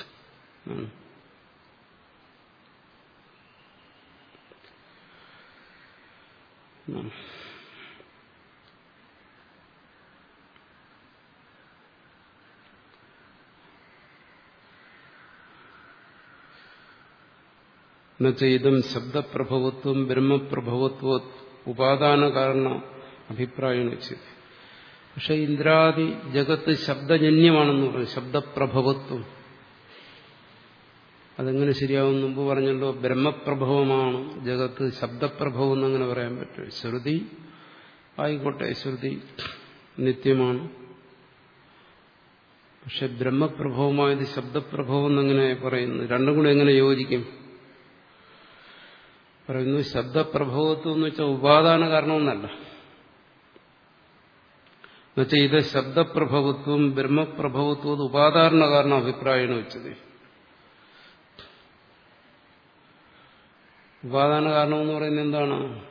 Speaker 1: എന്നുവെച്ചാൽ ശബ്ദപ്രഭവത്വം ബ്രഹ്മപ്രഭവത്വ ഉപാദാന കാരണ അഭിപ്രായമാണ് വെച്ചത് പക്ഷെ ഇന്ദ്രാദി ജഗത്ത് ശബ്ദജന്യമാണെന്ന് പറഞ്ഞു ശബ്ദപ്രഭവത്വം അതെങ്ങനെ ശരിയാവും മുമ്പ് പറഞ്ഞല്ലോ ബ്രഹ്മപ്രഭവമാണ് ജഗത്ത് ശബ്ദപ്രഭവം എന്നങ്ങനെ പറയാൻ പറ്റും ശ്രുതി ആയിക്കോട്ടെ ശ്രുതി നിത്യമാണ് പക്ഷെ ബ്രഹ്മപ്രഭവമായത് ശബ്ദപ്രഭവം എന്നങ്ങനെ പറയുന്നു രണ്ടും കൂടെ എങ്ങനെ യോജിക്കും പറയുന്നു ശബ്ദപ്രഭവത്വം എന്ന് വെച്ചാൽ ഉപാദാന കാരണമെന്നല്ല എന്നുവെച്ചാൽ ഇത് ശബ്ദപ്രഭവത്വം ബ്രഹ്മപ്രഭവത്വം ഉപാദാരണ കാരണം അഭിപ്രായമാണ് വെച്ചത് ഉപാദാന കാരണം എന്ന് പറയുന്നത് എന്താണ്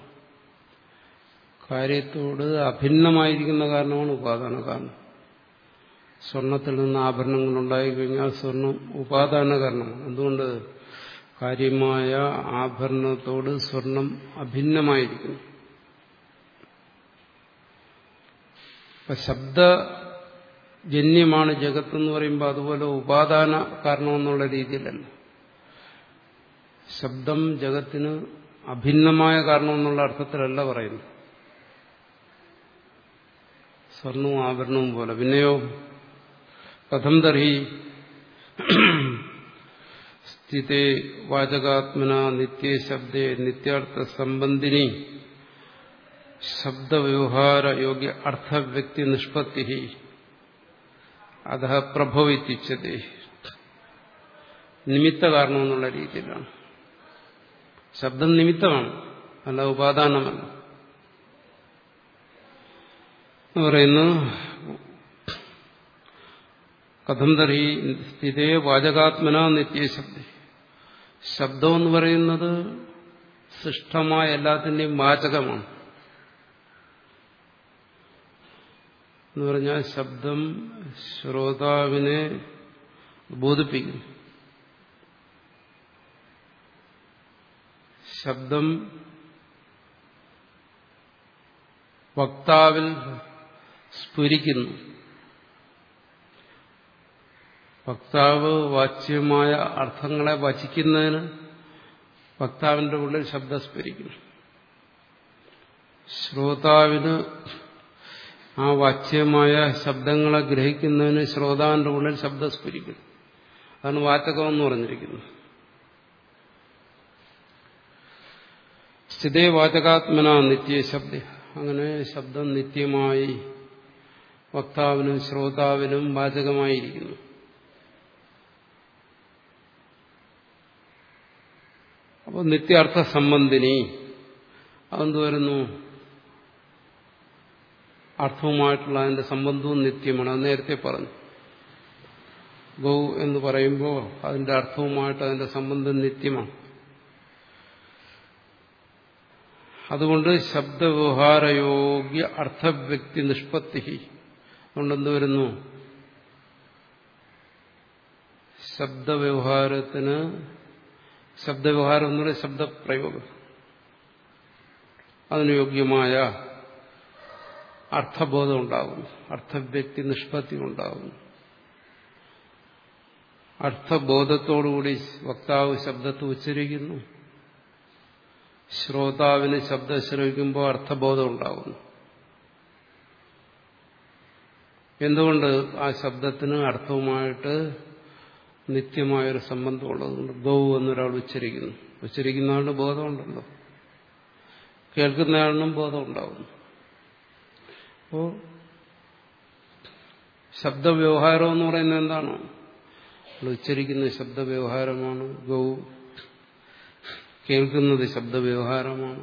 Speaker 1: കാര്യത്തോട് അഭിന്നമായിരിക്കുന്ന കാരണമാണ് ഉപാദാന കാരണം സ്വർണത്തിൽ നിന്ന് ആഭരണങ്ങൾ ഉണ്ടായിക്കഴിഞ്ഞാൽ സ്വർണം ഉപാദാന കാരണമാണ് എന്തുകൊണ്ട് കാര്യമായ ആഭരണത്തോട് സ്വർണം അഭിന്നമായിരിക്കുന്നു അപ്പൊ ശബ്ദജന്യമാണ് ജഗത്തെന്ന് പറയുമ്പോൾ അതുപോലെ ഉപാദാന കാരണമെന്നുള്ള രീതിയിലല്ല ശബ്ദം ജഗത്തിന് അഭിന്നമായ കാരണമെന്നുള്ള അർത്ഥത്തിലല്ല പറയുന്നത് സ്വർണവും ആഭരണവും പോലെ പിന്നെയോ കഥം തർഹി സ്ഥിതേ വാചകാത്മന നിത്യേ ശബ്ദേ നിത്യാർത്ഥ സംബന്ധിനി ശബ്ദവ്യവഹാര യോഗ്യ അർത്ഥവ്യക്തി നിഷ്പത്തി അത പ്രഭവിത്തിച്ചത് നിമിത്ത കാരണം എന്നുള്ള രീതിയിലാണ് ശബ്ദം നിമിത്തമാണ് അല്ല ഉപാദാനമല്ല പറയുന്നു കഥം തറി സ്ഥിതേ വാചകാത്മന നിത്യശബ്ദ ശബ്ദം എന്ന് പറയുന്നത് സൃഷ്ടമായ എല്ലാത്തിൻ്റെയും വാചകമാണ് എന്ന് പറഞ്ഞാൽ ശബ്ദം ശ്രോതാവിനെ ബോധിപ്പിക്കുന്നു ശബ്ദം വക്താവിൽ സ്ഫുരിക്കുന്നു വക്താവ് വാച്യമായ അർത്ഥങ്ങളെ വചിക്കുന്നതിന് വക്താവിന്റെ ഉള്ളിൽ ശബ്ദം സ്ഫുരിക്കുന്നു ശ്രോതാവിന് ആ വാച്യമായ ശബ്ദങ്ങളെ ഗ്രഹിക്കുന്നതിന് ശ്രോതാവിന്റെ ഉള്ളിൽ ശബ്ദം സ്ഫുരിക്കുന്നു അതാണ് വാചകം എന്ന് പറഞ്ഞിരിക്കുന്നത് സ്ഥിതേ വാചകാത്മന നിത്യ ശബ്ദ അങ്ങനെ ശബ്ദം നിത്യമായി വക്താവിനും ശ്രോതാവിനും വാചകമായിരിക്കുന്നു അപ്പോൾ നിത്യാർത്ഥ സംബന്ധിനി അതെന്ത് വരുന്നു അർത്ഥവുമായിട്ടുള്ള അതിന്റെ സംബന്ധവും നിത്യമാണ് അത് നേരത്തെ പറഞ്ഞു ഗൗ എന്ന് പറയുമ്പോൾ അതിന്റെ അർത്ഥവുമായിട്ട് അതിന്റെ സംബന്ധം നിത്യമാണ് അതുകൊണ്ട് ശബ്ദവ്യവഹാരയോഗ്യ അർത്ഥവ്യക്തി നിഷ്പത്തി അതുകൊണ്ട് എന്ത് വരുന്നു ശബ്ദവ്യവഹാരത്തിന് ശബ്ദവ്യവഹാരം എന്ന് പറയുന്നത് ശബ്ദപ്രയോഗം അതിന് യോഗ്യമായ അർത്ഥബോധം ഉണ്ടാകുന്നു അർത്ഥവ്യക്തി നിഷ്പത്തി ഉണ്ടാകുന്നു അർത്ഥബോധത്തോടുകൂടി വക്താവ് ശബ്ദത്തെ ഉച്ചരിക്കുന്നു ശ്രോതാവിന് ശബ്ദം ശ്രവിക്കുമ്പോൾ അർത്ഥബോധം ഉണ്ടാകുന്നു എന്തുകൊണ്ട് ആ ശബ്ദത്തിന് അർത്ഥവുമായിട്ട് നിത്യമായൊരു സംബന്ധമുള്ളതുകൊണ്ട് ഗൗ എന്നൊരാൾ ഉച്ചരിക്കുന്നു ഉച്ചരിക്കുന്ന ആളിന് ബോധമുണ്ടല്ലോ കേൾക്കുന്നയാളിനും ബോധം ഉണ്ടാകുന്നു അപ്പോ ശബ്ദവ്യവഹാരം എന്ന് പറയുന്നത് എന്താണ് ഉച്ചരിക്കുന്ന ശബ്ദവ്യവഹാരമാണ് ഗൗ കേൾക്കുന്നത് ശബ്ദവ്യവഹാരമാണ്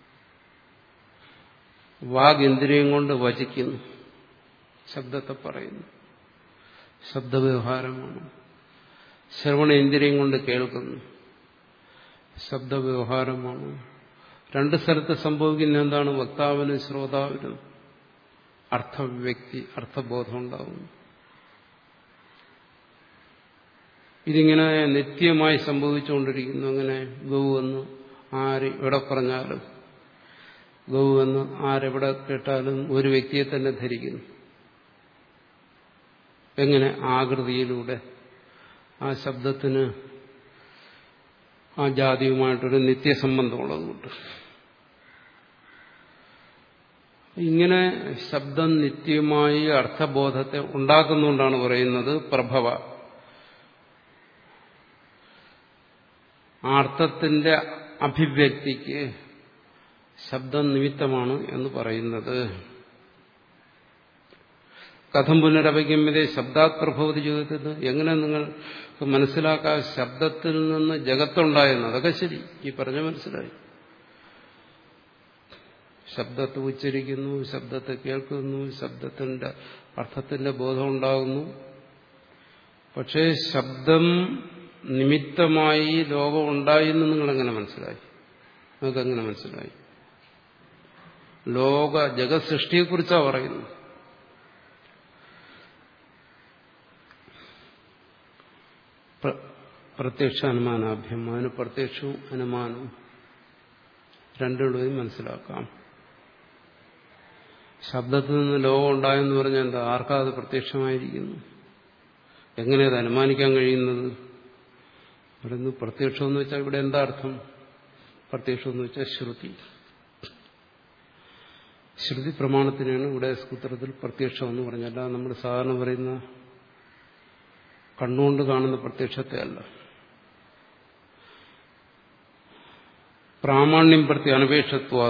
Speaker 1: വാഗിന്ദ്രിയം കൊണ്ട് വചിക്കുന്നു ശബ്ദത്തെ പറയുന്നു ശബ്ദവ്യവഹാരമാണ് ശ്രവണേന്ദ്രിയം കൊണ്ട് കേൾക്കുന്നു ശബ്ദവ്യവഹാരമാണ് രണ്ട് സ്ഥലത്ത് സംഭവിക്കുന്ന എന്താണ് വക്താവിനും ശ്രോതാവിനും അർത്ഥവ്യക്തി അർത്ഥബോധം ഉണ്ടാകുന്നു ഇതിങ്ങനെ നിത്യമായി സംഭവിച്ചുകൊണ്ടിരിക്കുന്നു അങ്ങനെ ഗൗ എന്ന് ആര് എവിടെ പറഞ്ഞാലും ഗൗ എന്ന് ആരെവിടെ കേട്ടാലും ഒരു വ്യക്തിയെ തന്നെ ധരിക്കുന്നു എങ്ങനെ ആകൃതിയിലൂടെ ആ ശബ്ദത്തിന് ആ ജാതിയുമായിട്ടൊരു നിത്യസംബന്ധമുള്ളതുകൊണ്ട് ഇങ്ങനെ ശബ്ദം നിത്യമായി അർത്ഥബോധത്തെ ഉണ്ടാക്കുന്നുകൊണ്ടാണ് പറയുന്നത് പ്രഭവ ആ അർത്ഥത്തിന്റെ അഭിവ്യക്തിക്ക് ശബ്ദം നിമിത്തമാണ് എന്ന് പറയുന്നത് കഥം പുനരവഗമ്യതയെ ശബ്ദാത് പ്രഭവതി ജീവിതത്തിൽ എങ്ങനെ നിങ്ങൾക്ക് മനസ്സിലാക്കാൻ ശബ്ദത്തിൽ നിന്ന് ജഗത്തുണ്ടായെന്ന് അതൊക്കെ ശരി ഈ പറഞ്ഞ മനസ്സിലായി ശബ്ദത്തെ ഉച്ചരിക്കുന്നു ശബ്ദത്തെ കേൾക്കുന്നു ശബ്ദത്തിന്റെ അർത്ഥത്തിന്റെ ബോധം ഉണ്ടാകുന്നു പക്ഷേ ശബ്ദം നിമിത്തമായി ലോകം ഉണ്ടായി എന്ന് നിങ്ങളെങ്ങനെ മനസ്സിലായി നിങ്ങൾക്കെങ്ങനെ മനസ്സിലായി ലോക ജഗത് സൃഷ്ടിയെക്കുറിച്ചാണ് പറയുന്നത് പ്രത്യക്ഷ അനുമാനാഭ്യം അതിന് പ്രത്യക്ഷവും അനുമാനവും രണ്ടുകൂടെയും മനസ്സിലാക്കാം ശബ്ദത്തിൽ നിന്ന് ലോകം ഉണ്ടായെന്ന് പറഞ്ഞാൽ എന്താ ആർക്കാ അത് പ്രത്യക്ഷമായിരിക്കുന്നു എങ്ങനെ അത് അനുമാനിക്കാൻ കഴിയുന്നത് പറയുന്നു പ്രത്യക്ഷം എന്ന് വെച്ചാൽ ഇവിടെ എന്താ അർത്ഥം പ്രത്യക്ഷം എന്ന് വെച്ചാൽ ശ്രുതി ശ്രുതി പ്രമാണത്തിനാണ് ഇവിടെ സൂത്രത്തിൽ പ്രത്യക്ഷം എന്ന് പറഞ്ഞല്ല നമ്മൾ സാധാരണ പറയുന്ന കണ്ണുകൊണ്ട് കാണുന്ന പ്രത്യക്ഷത്തെ അല്ല പ്രാമാണ്യം പ്രതി അനപേക്ഷത്വ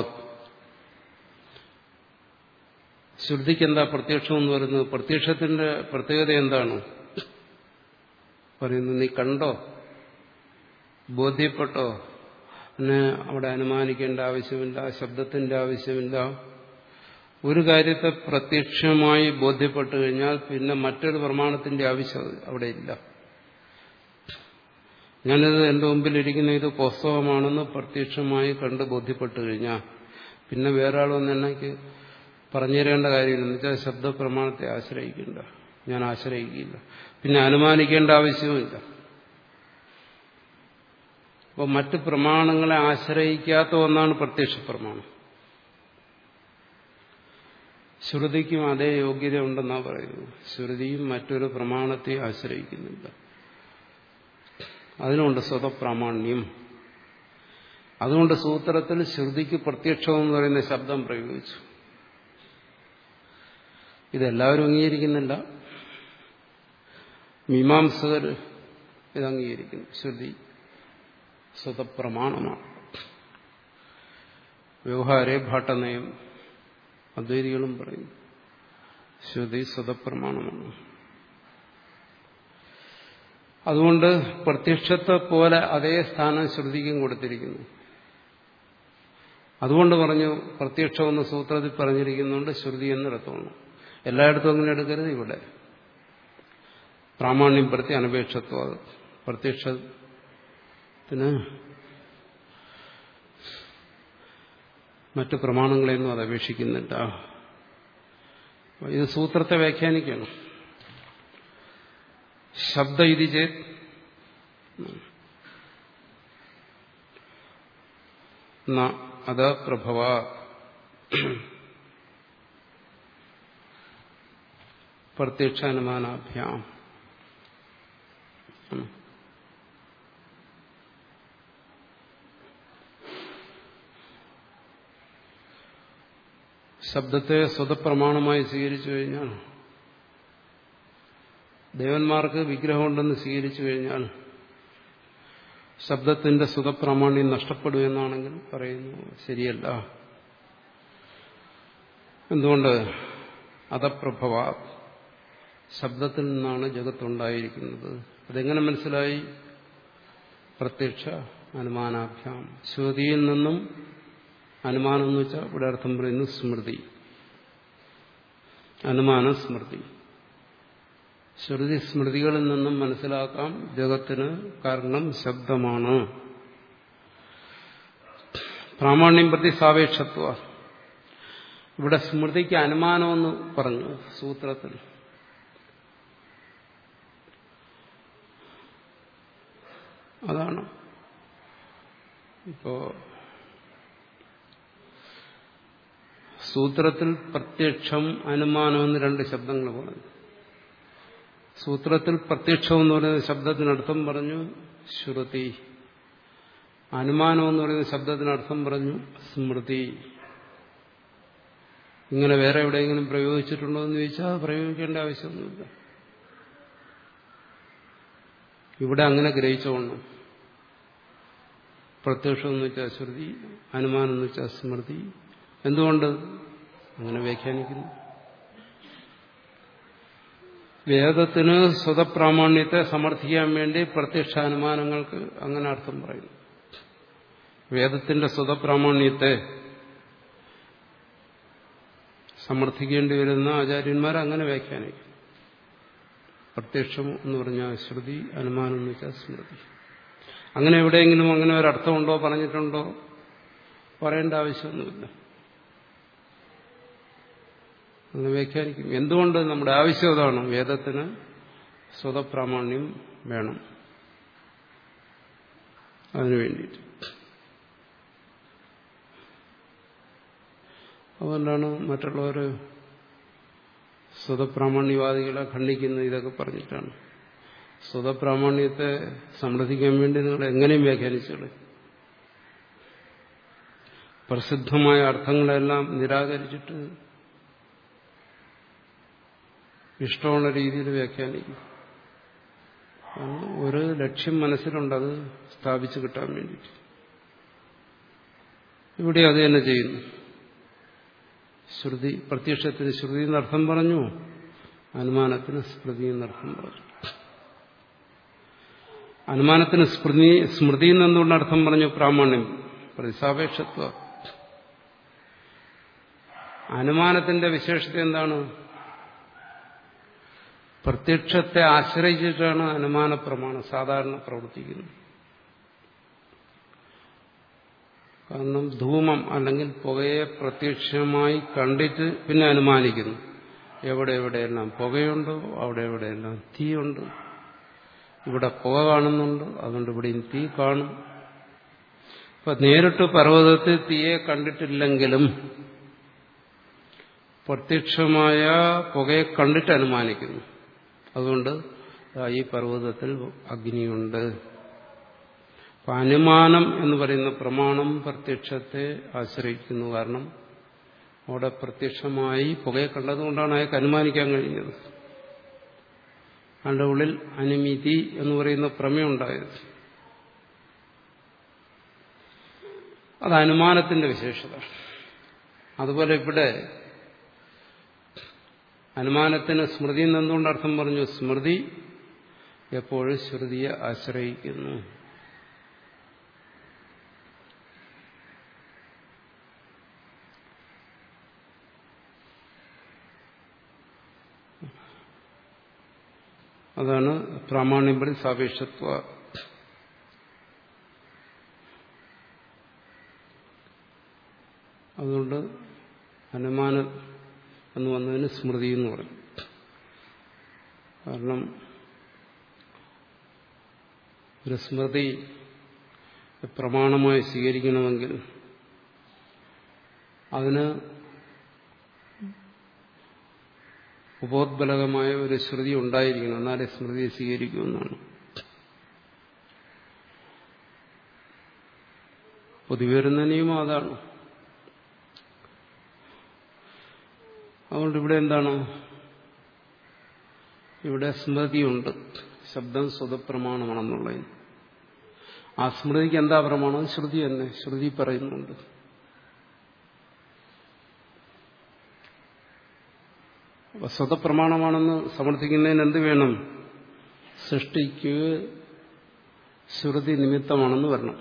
Speaker 1: ശ്രുതിക്ക് എന്താ പ്രത്യക്ഷം എന്ന് പറയുന്നത് പ്രത്യക്ഷത്തിന്റെ പ്രത്യേകത എന്താണ് പറയുന്നു നീ കണ്ടോ ബോധ്യപ്പെട്ടോ പിന്നെ അവിടെ അനുമാനിക്കേണ്ട ആവശ്യമില്ല ശബ്ദത്തിന്റെ ആവശ്യമില്ല ഒരു കാര്യത്തെ പ്രത്യക്ഷമായി ബോധ്യപ്പെട്ടു കഴിഞ്ഞാൽ പിന്നെ മറ്റൊരു പ്രമാണത്തിന്റെ ആവശ്യം അവിടെ ഇല്ല ഞാനിത് എന്റെ മുമ്പിലിരിക്കുന്ന ഇത് പുസ്തകമാണെന്ന് പ്രത്യക്ഷമായി കണ്ട് ബോധ്യപ്പെട്ടു കഴിഞ്ഞാൽ പിന്നെ വേറെ ആൾ വന്ന് എനിക്ക് പറഞ്ഞു തരേണ്ട കാര്യമില്ല എന്ന് വെച്ചാൽ ശബ്ദപ്രമാണത്തെ ആശ്രയിക്കണ്ട ഞാൻ ആശ്രയിക്കില്ല പിന്നെ അനുമാനിക്കേണ്ട ആവശ്യവുമില്ല അപ്പോൾ മറ്റ് പ്രമാണങ്ങളെ ആശ്രയിക്കാത്ത ഒന്നാണ് പ്രത്യക്ഷ പ്രമാണം ശ്രുതിക്കും അതേ യോഗ്യത ഉണ്ടെന്നാണ് പറയുന്നത് ശ്രുതിയും മറ്റൊരു പ്രമാണത്തെ ആശ്രയിക്കുന്നില്ല അതിനുണ്ട് സ്വതപ്രാമാണ്യം അതുകൊണ്ട് സൂത്രത്തിൽ ശ്രുതിക്ക് പ്രത്യക്ഷം എന്ന് പറയുന്ന ശബ്ദം പ്രയോഗിച്ചു ഇതെല്ലാവരും അംഗീകരിക്കുന്നില്ല മീമാംസകർ ഇത് അംഗീകരിക്കുന്നു ശ്രുതി സ്വതപ്രമാണമാണ് വ്യവഹാരേ ഭാട്ടനയം അദ്വൈതികളും പറയും ശ്രുതി സ്വതപ്രമാണമാണ് അതുകൊണ്ട് പ്രത്യക്ഷത്തെ പോലെ അതേ സ്ഥാനം ശ്രുതിക്കും കൊടുത്തിരിക്കുന്നു അതുകൊണ്ട് പറഞ്ഞു പ്രത്യക്ഷം എന്ന സൂത്രത്തിൽ പറഞ്ഞിരിക്കുന്നുണ്ട് ശ്രുതി എന്നിടത്തോണം എല്ലായിടത്തും അങ്ങനെ എടുക്കരുത് ഇവിടെ പ്രാമാണ്യം പ്രതി അനപേക്ഷത്വം അത് പ്രത്യക്ഷത്തിന് മറ്റു പ്രമാണങ്ങളെയൊന്നും അത് അപേക്ഷിക്കുന്നില്ല ഇത് സൂത്രത്തെ വ്യാഖ്യാനിക്കണം ശബ്ദ ഇതി ചേത് അത പ്രഭവ പ്രത്യക്ഷാനുമാനാഭ്യാം ശബ്ദത്തെ സ്വതപ്രമാണമായി സ്വീകരിച്ചു കഴിഞ്ഞാൽ ദേവന്മാർക്ക് വിഗ്രഹമുണ്ടെന്ന് സ്വീകരിച്ചു കഴിഞ്ഞാൽ ശബ്ദത്തിന്റെ സുഖപ്രാമാണ്യം നഷ്ടപ്പെടുമെന്നാണെങ്കിൽ പറയുന്നു ശരിയല്ല എന്തുകൊണ്ട് അതപ്രഭവ ശബ്ദത്തിൽ നിന്നാണ് ജഗത്തുണ്ടായിരിക്കുന്നത് അതെങ്ങനെ മനസ്സിലായി പ്രത്യക്ഷ അനുമാനാഭ്യാം ശ്രുതിയിൽ നിന്നും അനുമാനം എന്ന് വെച്ചാൽ ഇവിടെ അർത്ഥം പറയുന്നു സ്മൃതി അനുമാന സ്മൃതി ശ്രുതി സ്മൃതികളിൽ നിന്നും മനസ്സിലാക്കാം ജഗത്തിന് കാരണം ശബ്ദമാണ് പ്രാമാണ്യം പ്രതി സാപേക്ഷത്വ ഇവിടെ സ്മൃതിക്ക് അനുമാനമെന്ന് പറഞ്ഞു സൂത്രത്തിൽ അതാണ് ഇപ്പോ സൂത്രത്തിൽ പ്രത്യക്ഷം അനുമാനം എന്ന് രണ്ട് ശബ്ദങ്ങൾ പറഞ്ഞു സൂത്രത്തിൽ പ്രത്യക്ഷം എന്ന് പറയുന്ന ശബ്ദത്തിനർത്ഥം പറഞ്ഞു ശ്രുതി അനുമാനം എന്ന് പറയുന്ന ശബ്ദത്തിനർത്ഥം പറഞ്ഞു സ്മൃതി ഇങ്ങനെ വേറെ എവിടെയെങ്കിലും പ്രയോഗിച്ചിട്ടുണ്ടോ എന്ന് ചോദിച്ചാൽ അത് പ്രയോഗിക്കേണ്ട ആവശ്യമൊന്നുമില്ല ഇവിടെ അങ്ങനെ ഗ്രഹിച്ചോണം പ്രത്യക്ഷം എന്ന് വെച്ചാൽ ശ്രുതി അനുമാനം എന്ന് വെച്ചാൽ സ്മൃതി എന്തുകൊണ്ട് അങ്ങനെ വ്യാഖ്യാനിക്കുന്നു വേദത്തിന് സ്വതപ്രാമാണ്യത്തെ സമർത്ഥിക്കാൻ വേണ്ടി പ്രത്യക്ഷാനുമാനങ്ങൾക്ക് അങ്ങനെ അർത്ഥം പറയുന്നു വേദത്തിന്റെ സ്വതപ്രാമാണ്യത്തെ സമർത്ഥിക്കേണ്ടി വരുന്ന ആചാര്യന്മാർ അങ്ങനെ വ്യാഖ്യാനിക്കും പ്രത്യക്ഷം എന്ന് പറഞ്ഞാൽ ശ്രുതി അനുമാനം എന്ന് വെച്ചാൽ സ്മൃതി അങ്ങനെ എവിടെയെങ്കിലും അങ്ങനെ ഒരു അർത്ഥമുണ്ടോ പറഞ്ഞിട്ടുണ്ടോ പറയേണ്ട ആവശ്യമൊന്നുമില്ല അങ്ങനെ വ്യാഖ്യാനിക്കും എന്തുകൊണ്ട് നമ്മുടെ ആവശ്യം അതാണ് വേദത്തിന് സ്വതപ്രാമാണ്യം വേണം അതിനു വേണ്ടിയിട്ട് അതുകൊണ്ടാണ് മറ്റുള്ളവർ സ്വതപ്രാമാണ്യവാദികളെ ഖണ്ഡിക്കുന്നത് ഇതൊക്കെ പറഞ്ഞിട്ടാണ് സ്വതപ്രാമാണ്യത്തെ സമർത്ഥിക്കാൻ വേണ്ടി നിങ്ങൾ എങ്ങനെയും വ്യാഖ്യാനിച്ചോളൂ പ്രസിദ്ധമായ അർത്ഥങ്ങളെല്ലാം നിരാകരിച്ചിട്ട് ഇഷ്ടമുള്ള രീതിയിൽ വ്യാഖ്യാനിക്കും ഒരു ലക്ഷ്യം മനസ്സിലുണ്ട് അത് സ്ഥാപിച്ചു കിട്ടാൻ വേണ്ടിയിട്ട് ഇവിടെ അത് തന്നെ ചെയ്യുന്നു ശ്രുതി പ്രത്യക്ഷത്തിന് ശ്രുതി എന്നർത്ഥം പറഞ്ഞു അനുമാനത്തിന് സ്മൃതി എന്നർത്ഥം പറഞ്ഞു അനുമാനത്തിന് സ്മൃതി സ്മൃതി എന്നെന്തുകൊണ്ട് അർത്ഥം പറഞ്ഞു പ്രാമാണ്യം പ്രതിസാപേക്ഷത്വ അനുമാനത്തിന്റെ വിശേഷത എന്താണ് പ്രത്യക്ഷത്തെ ആശ്രയിച്ചിട്ടാണ് അനുമാന പ്രമാണം സാധാരണ പ്രവർത്തിക്കുന്നത് കാരണം ധൂമം അല്ലെങ്കിൽ പുകയെ പ്രത്യക്ഷമായി കണ്ടിട്ട് പിന്നെ അനുമാനിക്കുന്നു എവിടെ എവിടെയെല്ലാം പുകയുണ്ടോ അവിടെ എവിടെയെല്ലാം തീയുണ്ട് ഇവിടെ പുക കാണുന്നുണ്ട് അതുകൊണ്ട് ഇവിടെയും തീ കാണും ഇപ്പൊ നേരിട്ട് പർവ്വതത്തിൽ തീയെ കണ്ടിട്ടില്ലെങ്കിലും പ്രത്യക്ഷമായ പുകയെ കണ്ടിട്ട് അനുമാനിക്കുന്നു അതുകൊണ്ട് ഈ പർവ്വതത്തിൽ അഗ്നിയുണ്ട് അപ്പൊ അനുമാനം എന്ന് പറയുന്ന പ്രമാണം പ്രത്യക്ഷത്തെ ആശ്രയിക്കുന്നു കാരണം അവിടെ പ്രത്യക്ഷമായി പുകയെ കണ്ടതുകൊണ്ടാണ് അയാൾക്ക് അനുമാനിക്കാൻ കഴിഞ്ഞത് അതിൻ്റെ ഉള്ളിൽ അനുമിതി എന്ന് പറയുന്ന പ്രമേയുണ്ടായത് അത് അനുമാനത്തിന്റെ വിശേഷത അതുപോലെ ഇവിടെ അനുമാനത്തിന് സ്മൃതി എന്നെന്തുകൊണ്ട് അർത്ഥം പറഞ്ഞു സ്മൃതി എപ്പോഴും ശ്രുതിയെ ആശ്രയിക്കുന്നു അതാണ് പ്രാമാണ്യപടി സാപേക്ഷത്വ അതുകൊണ്ട് അനുമാനം എന്ന് വന്നതിന് സ്മൃതി എന്ന് പറയും കാരണം ഒരു സ്മൃതി പ്രമാണമായി സ്വീകരിക്കണമെങ്കിൽ അതിന് ഉപോദ്ബലകമായ ഒരു ശ്രുതി ഉണ്ടായിരിക്കണം എന്നാലേ സ്മൃതിയെ സ്വീകരിക്കുമെന്നാണ് പൊതുവെ വരുന്ന നിയമം അതാണ് അതുകൊണ്ട് ഇവിടെ എന്താണ് ഇവിടെ സ്മൃതിയുണ്ട് ശബ്ദം സ്വതപ്രമാണമാണെന്നുള്ളതിന് ആ സ്മൃതിക്ക് എന്താ പ്രമാണം ശ്രുതി തന്നെ ശ്രുതി പറയുന്നുണ്ട് അപ്പൊ സ്വതപ്രമാണമാണെന്ന് സമർത്ഥിക്കുന്നതിന് എന്ത് വേണം സൃഷ്ടിക്ക് ശ്രുതി നിമിത്തമാണെന്ന് വരണം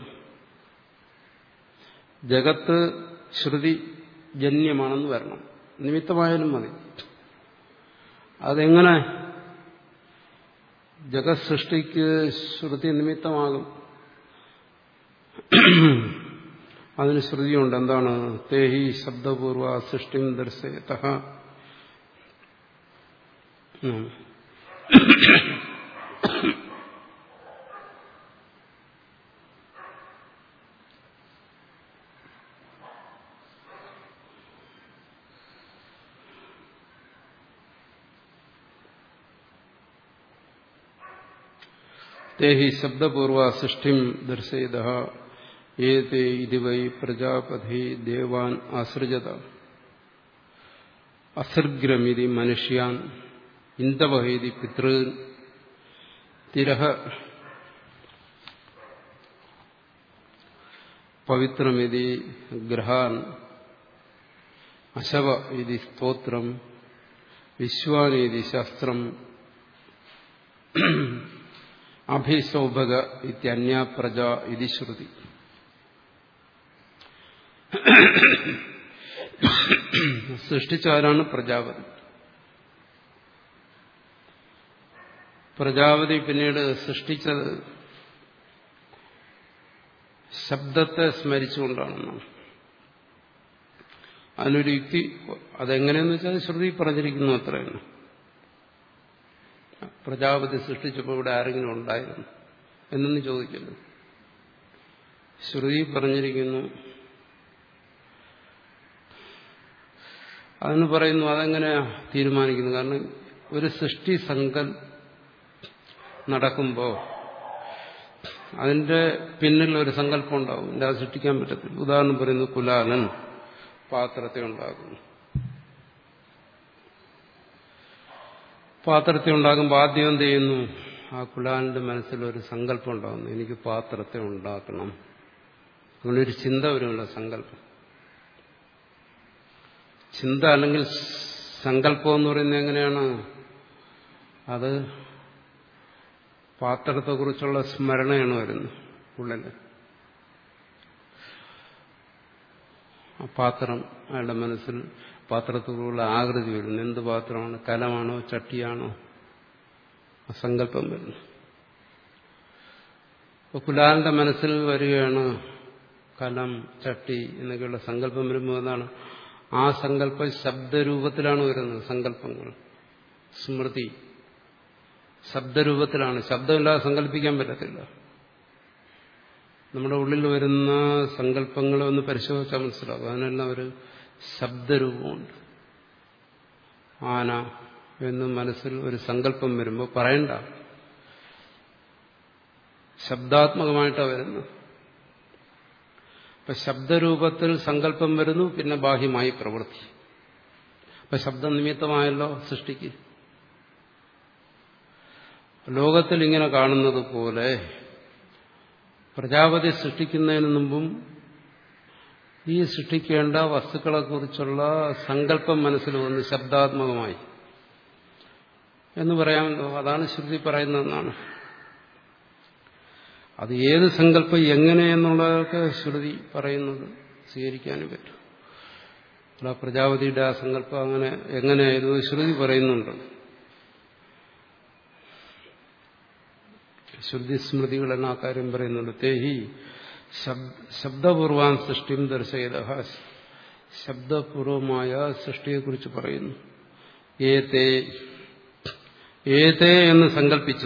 Speaker 1: ജഗത്ത് ശ്രുതി ജന്യമാണെന്ന് വരണം നിമിത്തമായാലും മതി അതെങ്ങനെ ജഗത് സൃഷ്ടിക്ക് ശ്രുതി നിമിത്തമാകും അതിന് ശ്രുതിയുണ്ട് എന്താണ് തേഹി ശബ്ദപൂർവ സൃഷ്ടിം ദർശയത തേഹി ശബ്ദപൂർവ സൃഷ്ടിം ദർശയത ഏതേ ഇതി വൈ പ്രജാപതി ദേവാൻ ആസൃജത അസർഗ്രമിതി മനുഷ്യാൻ ഇന്തവഹേതി പിതൃ തിരഹ പവിത്രമിതി ഗ്രഹാൻ അശവ ഇതി സ്തോത്രം വിശ്വാനീതി ശാസ്ത്രം അഭിസൗഭക ഇത്യന്യ പ്രജ ഇതി ശ്രുതി സൃഷ്ടിച്ചാരാണ് പ്രജാപതി പ്രജാപതി പിന്നീട് സൃഷ്ടിച്ചത് ശബ്ദത്തെ സ്മരിച്ചുകൊണ്ടാണെന്നാണ് അതിനൊരു യുക്തി അതെങ്ങനെയെന്ന് വെച്ചാൽ ശ്രുതി പറഞ്ഞിരിക്കുന്നു അത്രയാണ് പ്രജാപതി സൃഷ്ടിച്ചപ്പോൾ ഇവിടെ ആരെങ്കിലും ഉണ്ടായിരുന്നു എന്നൊന്നും ചോദിക്കല്ലോ ശ്രുതി പറഞ്ഞിരിക്കുന്നു അതിന് പറയുന്നു അതെങ്ങനെയാ തീരുമാനിക്കുന്നു കാരണം ഒരു സൃഷ്ടി സങ്കൽ നടക്കുമ്പോൾ അതിന്റെ പിന്നിൽ ഒരു സങ്കല്പം ഉണ്ടാവും ഇല്ലാതെ സൃഷ്ടിക്കാൻ പറ്റത്തില്ല ഉദാഹരണം പറയുന്നു കുലാലൻ പാത്രത്തെ ഉണ്ടാക്കുന്നു പാത്രത്തെ ഉണ്ടാക്കുമ്പോൾ ആദ്യം എന്ത് ചെയ്യുന്നു ആ കുലാലിന്റെ മനസ്സിൽ ഒരു സങ്കല്പം ഉണ്ടാകുന്നു എനിക്ക് പാത്രത്തെ ഉണ്ടാക്കണം അങ്ങനെ ഒരു ചിന്ത വരുമല്ലോ സങ്കല്പം ചിന്ത അല്ലെങ്കിൽ സങ്കല്പം എന്ന് പറയുന്നത് എങ്ങനെയാണ് അത് പാത്രത്തെക്കുറിച്ചുള്ള സ്മരണയാണ് വരുന്നത് ഉള്ളില് ആ പാത്രം അയാളുടെ മനസ്സിൽ പാത്രത്തോടുള്ള ആകൃതി വരുന്നു എന്ത് പാത്രമാണ് കലമാണോ ചട്ടിയാണോ ആ സങ്കല്പം വരുന്നു ഇപ്പൊ കുലാലിന്റെ മനസ്സിൽ വരികയാണ് കലം ചട്ടി എന്നൊക്കെയുള്ള സങ്കല്പം വരുമ്പോൾ എന്താണ് ആ സങ്കല്പം ശബ്ദരൂപത്തിലാണ് വരുന്നത് സങ്കല്പങ്ങൾ സ്മൃതി ശബ്ദരൂപത്തിലാണ് ശബ്ദമില്ലാതെ സങ്കല്പിക്കാൻ പറ്റത്തില്ല നമ്മുടെ ഉള്ളിൽ വരുന്ന സങ്കല്പങ്ങളെ ഒന്ന് പരിശോധിച്ചാൽ മനസ്സിലാവും അതിനെല്ലാം ഒരു ശബ്ദരൂപമുണ്ട് ആന എന്ന് മനസ്സിൽ ഒരു സങ്കല്പം വരുമ്പോൾ പറയണ്ട ശബ്ദാത്മകമായിട്ടാണ് വരുന്നത് അപ്പൊ ശബ്ദരൂപത്തിൽ സങ്കല്പം വരുന്നു പിന്നെ ബാഹ്യമായി പ്രവൃത്തി അപ്പൊ ശബ്ദനിമിത്തമായല്ലോ സൃഷ്ടിക്ക് ലോകത്തിൽ ഇങ്ങനെ കാണുന്നത് പോലെ പ്രജാപതി സൃഷ്ടിക്കുന്നതിന് മുമ്പും ഈ സൃഷ്ടിക്കേണ്ട വസ്തുക്കളെക്കുറിച്ചുള്ള സങ്കല്പം മനസ്സിൽ വന്ന് ശബ്ദാത്മകമായി എന്ന് പറയാമല്ലോ അതാണ് ശ്രുതി പറയുന്നതെന്നാണ് അത് ഏത് സങ്കല്പം എങ്ങനെ എന്നുള്ളതൊക്കെ ശ്രുതി പറയുന്നത് സ്വീകരിക്കാനും പറ്റും അല്ല പ്രജാപതിയുടെ ആ സങ്കല്പം അങ്ങനെ എങ്ങനെയായിരുന്നു ശ്രുതി പറയുന്നുണ്ട് ശ്രുതി സ്മൃതികളെല്ലാം ആ കാര്യം പറയുന്നുണ്ട് തേഹി ശബ്ദപൂർവാൻ സൃഷ്ടിം ദർശയത ശബ്ദപൂർവമായ സൃഷ്ടിയെക്കുറിച്ച് പറയുന്നു ഏതേ ഏതേ എന്ന് സങ്കല്പിച്ചു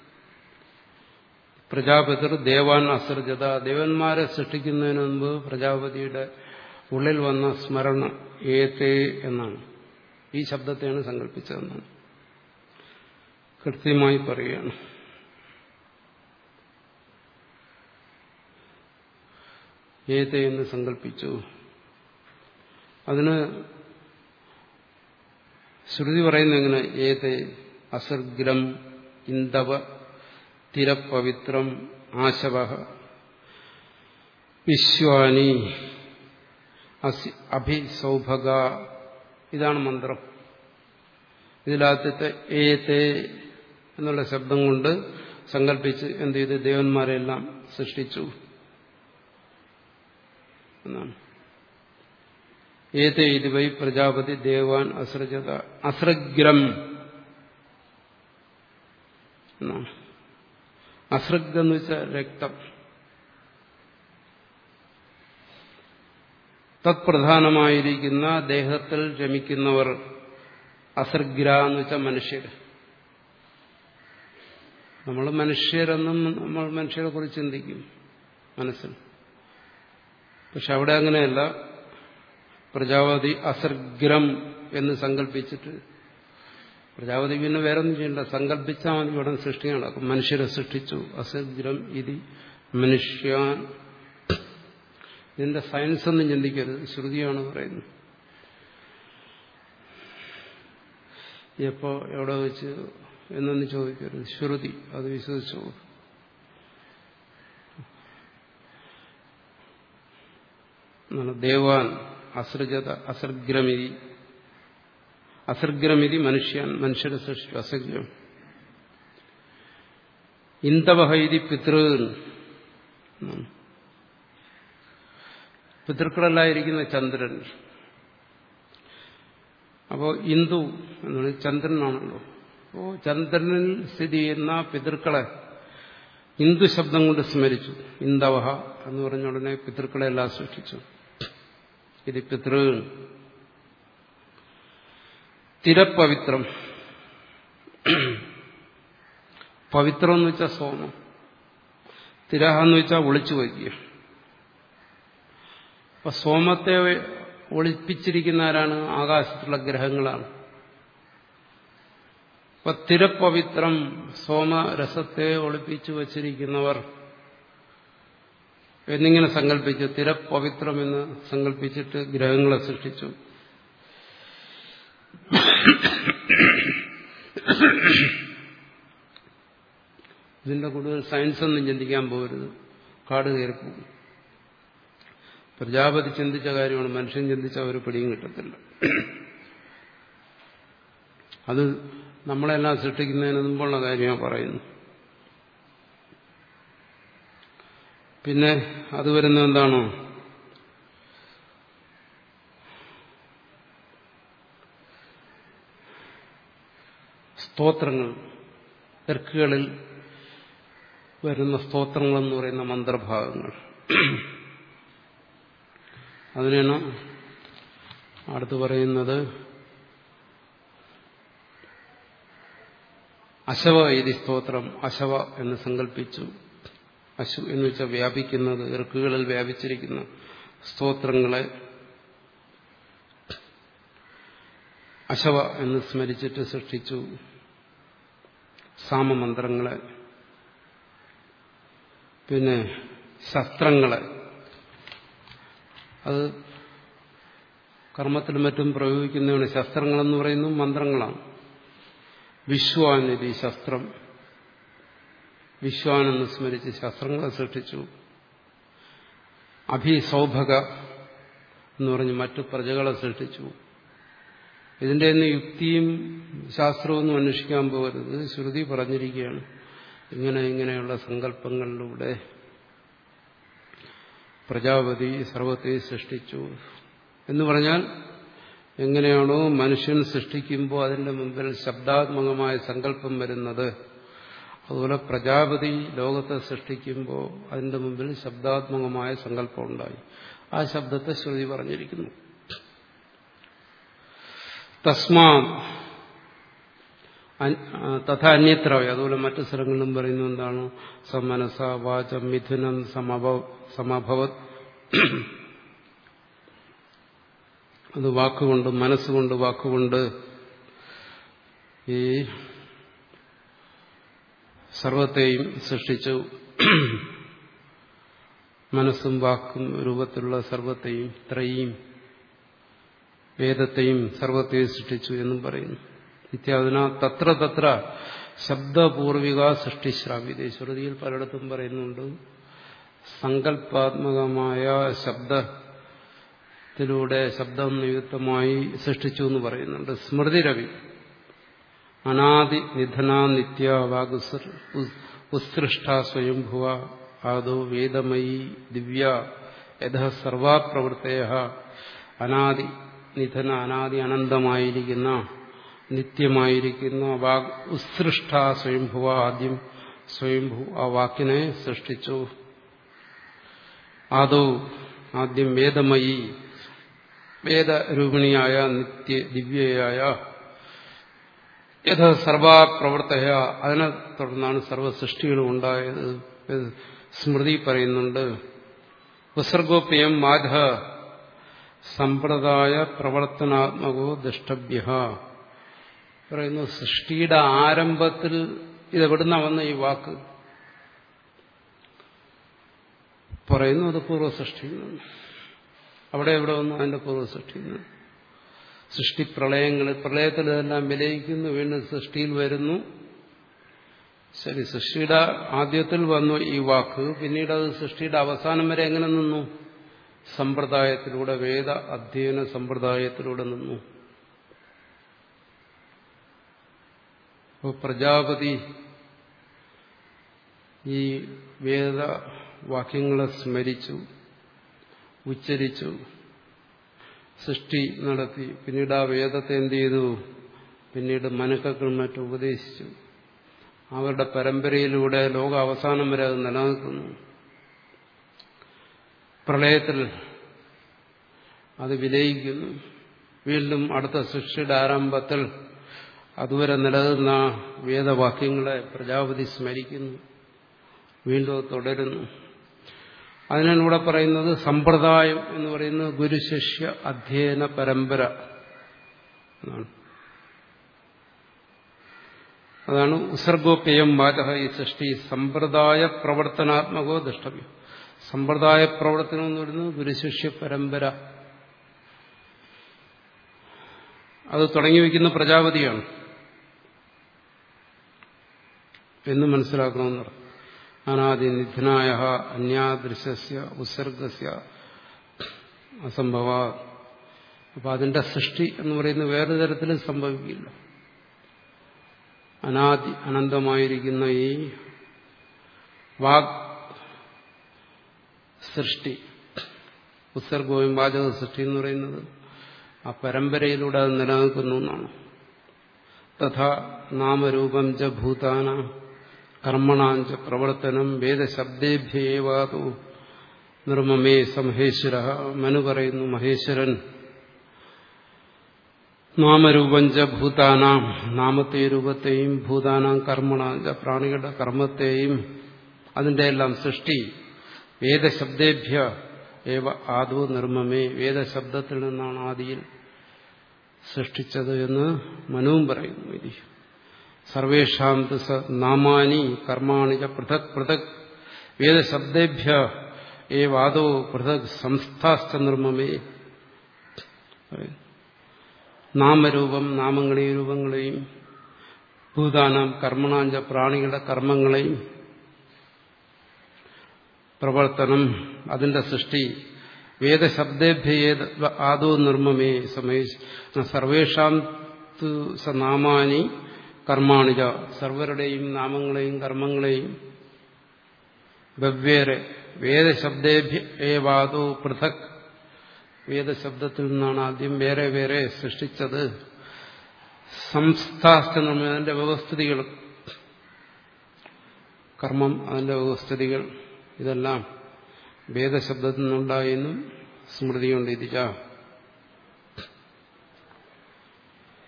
Speaker 1: പ്രജാപതിർ ദേവാൻ അസർജത ദേവന്മാരെ സൃഷ്ടിക്കുന്നതിന് മുമ്പ് പ്രജാപതിയുടെ ഉള്ളിൽ വന്ന സ്മരണ ഏതേ എന്നാണ് ഈ ശബ്ദത്തെയാണ് സങ്കല്പിച്ചതെന്നാണ് കൃത്യമായി പറയുകയാണ് ഏതേ എന്ന് സങ്കല്പിച്ചു അതിന് ശ്രുതി പറയുന്ന എങ്ങനെ ഏതേ അസർഗ്രം ഇന്തവ തിരപവിത്രം ആശവ വിശ്വാനി അഭിസൗഭഗ ഇതാണ് മന്ത്രം ഇതിലാദ്യത്തെ ഏതേ എന്നുള്ള ശബ്ദം കൊണ്ട് സങ്കല്പിച്ച് എന്ത് ചെയ്ത് ദേവന്മാരെല്ലാം സൃഷ്ടിച്ചു എന്നാണ് ഏതേ ഇത് വൈ പ്രജാപതി ദേവാൻ അസൃജത അസൃഗ്രം എന്നാണ് അസൃഗ് എന്ന് വെച്ചാൽ രക്തം തത്പ്രധാനമായിരിക്കുന്ന ദേഹത്തിൽ രമിക്കുന്നവർ അസർഗ്ര എന്ന് വെച്ചാൽ മനുഷ്യർ നമ്മൾ മനുഷ്യരെന്നും നമ്മൾ മനുഷ്യരെ കുറിച്ച് ചിന്തിക്കും മനസ്സിൽ പക്ഷെ അവിടെ അങ്ങനെയല്ല പ്രജാപതി അസർഗ്രം എന്ന് സങ്കല്പിച്ചിട്ട് പ്രജാപതി പിന്നെ വേറെ ഒന്നും ചെയ്യണ്ട സങ്കല്പിച്ചാൽ മതി ഇവിടെ സൃഷ്ടി നടക്കും മനുഷ്യരെ സൃഷ്ടിച്ചു അസർഗ്രം ഇതി മനുഷ്യാൻ ഇതിന്റെ സയൻസ് ഒന്നും ചിന്തിക്കരുത് ശ്രുതിയാണ് പറയുന്നത് എപ്പോ എവിടെ വെച്ച് എന്നൊന്നും ചോദിക്കരുത് ശ്രുതി അത് വിശ്വസിച്ചു ദേവാൻ അസൃജത അസർഗ്രമിതി അസർഗ്രമിതി മനുഷ്യൻ മനുഷ്യരെ സൃഷ്ടിച്ചു അസർഗ്രം ഇന്തവഹ ഇതി പിതൃ പിതൃക്കളല്ലായിരിക്കുന്ന ചന്ദ്രൻ അപ്പോ ഇന്ദു എന്നാണ് ചന്ദ്രനാണല്ലോ അപ്പോ ചന്ദ്രനിൽ സ്ഥിതി ചെയ്യുന്ന പിതൃക്കളെ ഹിന്ദു ശബ്ദം കൊണ്ട് സ്മരിച്ചു ഇന്ദവഹ എന്ന് പറഞ്ഞ ഉടനെ പിതൃക്കളെ എല്ലാം സൃഷ്ടിച്ചു ഇത് പിതൃ തിരപ്പവിത്രം പവിത്രം എന്ന് വെച്ചാൽ സോമം തിരഹ എന്ന് വെച്ചാൽ ഒളിച്ചു വയ്ക്കുക അപ്പൊ സോമത്തെ ഒളിപ്പിച്ചിരിക്കുന്ന ആരാണ് ആകാശത്തുള്ള ഗ്രഹങ്ങളാണ് അപ്പൊ തിരപ്പവിത്രം സോമരസത്തെ ഒളിപ്പിച്ചു വച്ചിരിക്കുന്നവർ എന്നിങ്ങനെ സങ്കല്പിച്ചു തിരപ്പവിത്രം എന്ന് സങ്കല്പിച്ചിട്ട് ഗ്രഹങ്ങളെ സൃഷ്ടിച്ചു ഇതിന്റെ കൂടുതൽ സയൻസ് ഒന്നും ചിന്തിക്കാൻ പോകരുത് കാട് കയറിപ്പോകും പ്രജാപതി ചിന്തിച്ച കാര്യമാണ് മനുഷ്യൻ ചിന്തിച്ച ഒരു പിടിയും കിട്ടത്തില്ല അത് നമ്മളെല്ലാം സൃഷ്ടിക്കുന്നതിന് മുമ്പുള്ള കാര്യമാണ് പറയുന്നു പിന്നെ അത് വരുന്ന എന്താണോ സ്തോത്രങ്ങൾ തെർക്കുകളിൽ വരുന്ന സ്തോത്രങ്ങളെന്ന് പറയുന്ന മന്ത്രഭാഗങ്ങൾ അതിനാണ് അടുത്ത് പറയുന്നത് അശവ ഇതി സ്തോത്രം അശവ എന്ന് സങ്കല്പിച്ചു അശു എന്ന് വെച്ചാൽ വ്യാപിക്കുന്നത് ഇറുക്കുകളിൽ വ്യാപിച്ചിരിക്കുന്ന സ്തോത്രങ്ങളെ അശവ എന്ന് സ്മരിച്ചിട്ട് സൃഷ്ടിച്ചു സാമമന്ത്രങ്ങളെ പിന്നെ ശസ്ത്രങ്ങളെ അത് കർമ്മത്തിലും മറ്റും പ്രയോഗിക്കുന്നതാണ് ശസ്ത്രങ്ങളെന്ന് പറയുന്നത് മന്ത്രങ്ങളാണ് വിശ്വാനിധി ശസ്ത്രം വിശ്വാനെന്ന് സ്മരിച്ച് ശസ്ത്രങ്ങളെ സൃഷ്ടിച്ചു അഭിസൗഭക എന്ന് പറഞ്ഞ് മറ്റു പ്രജകളെ സൃഷ്ടിച്ചു ഇതിന്റെ ഒന്നും യുക്തിയും ശാസ്ത്രമൊന്നും അന്വേഷിക്കാൻ പോകരുത് ശ്രുതി പറഞ്ഞിരിക്കുകയാണ് ഇങ്ങനെ ഇങ്ങനെയുള്ള സങ്കല്പങ്ങളിലൂടെ പ്രജാപതി സർവത്തെ സൃഷ്ടിച്ചു എന്ന് പറഞ്ഞാൽ എങ്ങനെയാണോ മനുഷ്യൻ സൃഷ്ടിക്കുമ്പോൾ അതിന്റെ മുമ്പിൽ ശബ്ദാത്മകമായ സങ്കല്പം വരുന്നത് അതുപോലെ പ്രജാപതി ലോകത്തെ സൃഷ്ടിക്കുമ്പോൾ അതിന്റെ മുമ്പിൽ ശബ്ദാത്മകമായ സങ്കല്പം ഉണ്ടായി ആ ശബ്ദത്തെ ശ്രുതി പറഞ്ഞിരിക്കുന്നു തസ്മാ തഥ അന്യത്ര അതുപോലെ മറ്റു സ്ഥലങ്ങളിലും പറയുന്നു എന്താണ് സമനസ വാചം മിഥുനം സമഭവത് അത് വാക്കുകൊണ്ട് മനസ്സുകൊണ്ട് വാക്കുകൊണ്ട് ഈ സർവത്തെയും സൃഷ്ടിച്ചു മനസ്സും വാക്കും രൂപത്തിലുള്ള സർവത്തെയും ത്രയും വേദത്തെയും സർവത്തെയും സൃഷ്ടിച്ചു എന്നും പറയുന്നു ഇത്യാദിന തത്ര തത്ര ശബ്ദപൂർവിക സൃഷ്ടിശ്രാവ്യത ശ്രുതിയിൽ പലയിടത്തും പറയുന്നുണ്ട് സങ്കല്പാത്മകമായ ശബ്ദത്തിലൂടെ ശബ്ദം നിയുക്തമായി സൃഷ്ടിച്ചു എന്ന് പറയുന്നുണ്ട് സ്മൃതിരവി അനാദി നിധന നിത്യ വാഗുസൃ ഉത്സൃഷ്ട സ്വയംഭുവ ആദോ വേദമയി ദിവ്യ യഥ സർവാ പ്രവൃത്തയ അനാദി നിധന അനാദി അനന്തമായിരിക്കുന്ന നിത്യമായിരിക്കുന്ന വാഗ് ഉത്സൃഷ്ട സ്വയംഭുവ ആദ്യം സ്വയംഭു ആ വാക്കിനെ സൃഷ്ടിച്ചു ആദോ ആദ്യം വേദമയി വേദരൂപിണിയായ നിത്യ ദിവ്യയായ യഥ സർവാ പ്രവർത്തയ അതിനെ തുടർന്നാണ് സർവ സൃഷ്ടികളും ഉണ്ടായത് സ്മൃതി പറയുന്നുണ്ട് ഉസർഗോപ്യം മാധ സമ്പ്രദായ പ്രവർത്തനാത്മകോ ദഷ്ടഭ്യ പറയുന്നു സൃഷ്ടിയുടെ ആരംഭത്തിൽ ഇതെവിടുന്ന വന്ന ഈ വാക്ക് പറയുന്നു അത് പൂർവ്വസൃഷ്ടിയിൽ നിന്ന് അവിടെ എവിടെ വന്നു അതിന്റെ പൂർവ്വസൃഷ്ടിയിൽ നിന്ന് സൃഷ്ടി പ്രളയങ്ങൾ പ്രളയത്തിൽ ഇതെല്ലാം വിലയിക്കുന്നു വീണ്ടും സൃഷ്ടിയിൽ വരുന്നു ശരി സൃഷ്ടിയുടെ ആദ്യത്തിൽ വന്നു ഈ വാക്ക് പിന്നീട് അത് സൃഷ്ടിയുടെ അവസാനം വരെ എങ്ങനെ നിന്നു സമ്പ്രദായത്തിലൂടെ വേദ അധ്യയന സമ്പ്രദായത്തിലൂടെ നിന്നു അപ്പോൾ പ്രജാപതി ഈ വേദവാക്യങ്ങളെ സ്മരിച്ചു ഉച്ചരിച്ചു സൃഷ്ടി നടത്തി പിന്നീട് ആ വേദത്തെ എന്ത് ചെയ്തു പിന്നീട് മനുക്കൾ മറ്റും ഉപദേശിച്ചു അവരുടെ പരമ്പരയിലൂടെ ലോക അവസാനം വരെ അത് നിലനിൽക്കുന്നു പ്രളയത്തിൽ അത് വിലയിക്കുന്നു വീണ്ടും അടുത്ത സൃഷ്ടിയുടെ ആരംഭത്തിൽ അതുവരെ നിലനിന്ന വേദവാക്യങ്ങളെ പ്രജാപതി സ്മരിക്കുന്നു വീണ്ടും അത് തുടരുന്നു അതിനാണ് ഇവിടെ പറയുന്നത് സമ്പ്രദായം എന്ന് പറയുന്നത് ഗുരുശിഷ്യ അധ്യയന പരമ്പര എന്നാണ് അതാണ് ഉസർഗോപ്യം വാചക ഈ സൃഷ്ടി സമ്പ്രദായ പ്രവർത്തനാത്മകോ ദൃഷ്ടവ്യം സമ്പ്രദായ പ്രവർത്തനം എന്ന് പറയുന്നത് ഗുരുശിഷ്യ പരമ്പര അത് തുടങ്ങി വയ്ക്കുന്ന പ്രജാപതിയാണ് എന്ന് മനസ്സിലാക്കണമെന്ന് പറഞ്ഞു അനാദിനിധനായ അന്യാദൃശ്യ ഉത്സർഗസ്യ അസംഭവ അപ്പൊ അതിന്റെ സൃഷ്ടി എന്ന് പറയുന്നത് വേറെ തരത്തിലും സംഭവിക്കില്ല അനാദി അനന്തമായിരിക്കുന്ന ഈ വാഗ് സൃഷ്ടി ഉത്സർഗവും വാചക സൃഷ്ടി എന്ന് പറയുന്നത് ആ പരമ്പരയിലൂടെ അത് നിലനിൽക്കുന്നു എന്നാണ് തഥാ നാമരൂപം ച ഭൂതാന കർമ്മണാഞ്ച പ്രവർത്തനം വേദശബ്ദേഭ്യേവാതു നിർമ്മമേ സമഹേശ്വര മനു പറയുന്നു മഹേശ്വരൻ നാമരൂപഞ്ച ഭൂതാനാം നാമത്തെ രൂപത്തെയും ഭൂതാനാം കർമ്മണാഞ്ച പ്രാണികളുടെ കർമ്മത്തെയും അതിന്റെ എല്ലാം സൃഷ്ടി വേദശബ്ദേഭ്യ ഏവ ആദോ നിർമ്മമേ വേദശബ്ദത്തിൽ നിന്നാണ് ആദിയിൽ സൃഷ്ടിച്ചത് എന്ന് മനുവും പറയുന്നു ഇതി സർവേഷാം നാമാനി കർമാണി ച പൃഥക് പൃഥക് വേദശബ്ദേഭ്യ ഏവാദോ പൃഥക് സംസ്ഥാസ്ഥ നിർമ്മമേ നാമരൂപം നാമങ്ങളെയും രൂപങ്ങളെയും ഭൂതാനം കർമ്മണാഞ്ച പ്രാണികളുടെ കർമ്മങ്ങളെയും പ്രവർത്തനം അതിന്റെ സൃഷ്ടി വേദശബ്ദേഭ്യ ആദോ നിർമ്മമേ സമയ സർവേഷാം നാമാനി കർമാണിജ സർവരുടെയും നാമങ്ങളെയും കർമ്മങ്ങളെയും വെവ്വേറെ വേദശബ്ദേഭ്യ ഏവാദോ പൃഥക് വേദശബ്ദത്തിൽ നിന്നാണ് ആദ്യം വേറെ വേറെ സൃഷ്ടിച്ചത് സംസ്ഥാസ്ഥ അതിന്റെ വ്യവസ്ഥിതികൾ കർമ്മം അതിന്റെ വ്യവസ്ഥിതികൾ ഇതെല്ലാം വേദശബ്ദത്തിൽ നിന്നുണ്ടായെന്നും സ്മൃതിയുണ്ട് ഇതിച്ച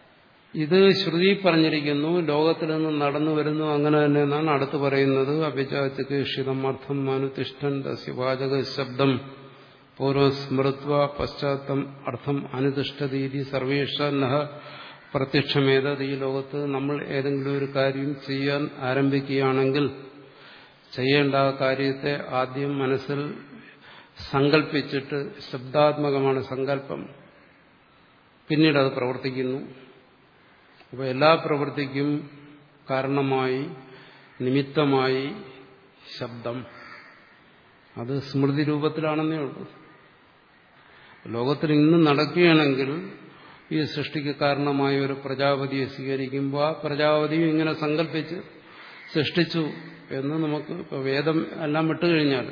Speaker 1: ഇത് ശ്രുതി പറഞ്ഞിരിക്കുന്നു ലോകത്തിൽ നിന്ന് നടന്നു വരുന്നു അങ്ങനെ തന്നെ എന്നാണ് അടുത്ത് പറയുന്നത് അഭിചാചിതം അർത്ഥം അനുതിഷ്ഠൻ വാചക ശബ്ദം പൂർവസ്മൃത്വ പശ്ചാത്തം അർത്ഥം അനുതിഷ്ഠതീതി സർവേഷ നഹ പ്രത്യക്ഷമേതത് ഈ ലോകത്ത് നമ്മൾ ഏതെങ്കിലും ഒരു കാര്യം ചെയ്യാൻ ആരംഭിക്കുകയാണെങ്കിൽ ചെയ്യേണ്ട ആ കാര്യത്തെ ആദ്യം മനസ്സിൽ സങ്കല്പിച്ചിട്ട് ശബ്ദാത്മകമാണ് സങ്കല്പം പിന്നീട് അത് പ്രവർത്തിക്കുന്നു അപ്പോൾ എല്ലാ പ്രവൃത്തിക്കും കാരണമായി നിമിത്തമായി ശബ്ദം അത് സ്മൃതി രൂപത്തിലാണെന്നേ ഉള്ളൂ ലോകത്തിൽ ഇന്ന് നടക്കുകയാണെങ്കിൽ ഈ സൃഷ്ടിക്ക് കാരണമായ ഒരു പ്രജാപതിയെ സ്വീകരിക്കുമ്പോൾ ആ പ്രജാപതിയും ഇങ്ങനെ സങ്കല്പിച്ച് സൃഷ്ടിച്ചു എന്ന് നമുക്ക് ഇപ്പോൾ വേദം എല്ലാം വിട്ടുകഴിഞ്ഞാൽ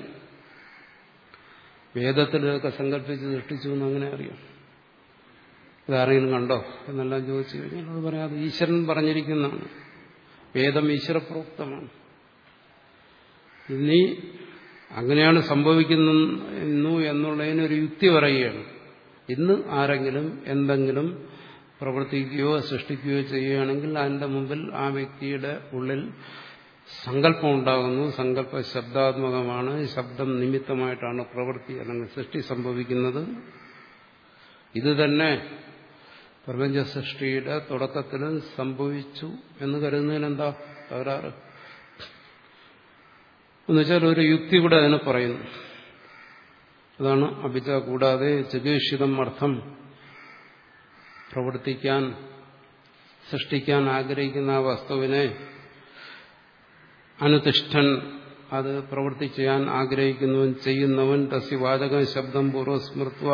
Speaker 1: വേദത്തിൽ ഇതൊക്കെ സങ്കല്പിച്ച് സൃഷ്ടിച്ചു എന്ന് അങ്ങനെ അറിയാം ഇതാരെങ്കിലും കണ്ടോ എന്നെല്ലാം ചോദിച്ചു കഴിഞ്ഞാൽ അത് പറയാതെ ഈശ്വരൻ പറഞ്ഞിരിക്കുന്നതാണ് വേദം ഈശ്വരപ്രോക്തമാണ് ഇനി അങ്ങനെയാണ് സംഭവിക്കുന്നു എന്നുള്ളതിനൊരു യുക്തി പറയുകയാണ് ഇന്ന് ആരെങ്കിലും എന്തെങ്കിലും പ്രവർത്തിക്കുകയോ സൃഷ്ടിക്കുകയോ ചെയ്യുകയാണെങ്കിൽ അതിന്റെ മുമ്പിൽ ആ വ്യക്തിയുടെ ഉള്ളിൽ സങ്കല്പം ഉണ്ടാകുന്നു സങ്കല്പ ശബ്ദാത്മകമാണ് ശബ്ദം നിമിത്തമായിട്ടാണ് പ്രവൃത്തി അല്ലെങ്കിൽ സൃഷ്ടി സംഭവിക്കുന്നത് ഇത് തന്നെ പ്രപഞ്ച സൃഷ്ടിയുടെ തുടക്കത്തിൽ സംഭവിച്ചു എന്ന് കരുതുന്നതിന് എന്താ തകരാറ് എന്നുവെച്ചാൽ ഒരു യുക്തി കൂടെ അതിന് പറയുന്നു അതാണ് അഭിജ കൂടാതെ ചികിത്സിതം അർത്ഥം പ്രവർത്തിക്കാൻ സൃഷ്ടിക്കാൻ ആഗ്രഹിക്കുന്ന ആ വസ്തുവിനെ അനുതിഷ്ഠൻ അത് പ്രവൃത്തി ചെയ്യാൻ ആഗ്രഹിക്കുന്നവൻ ചെയ്യുന്നവൻ തസ്യ വാചകം ശബ്ദം പൂർവ്വസ്മൃത്വ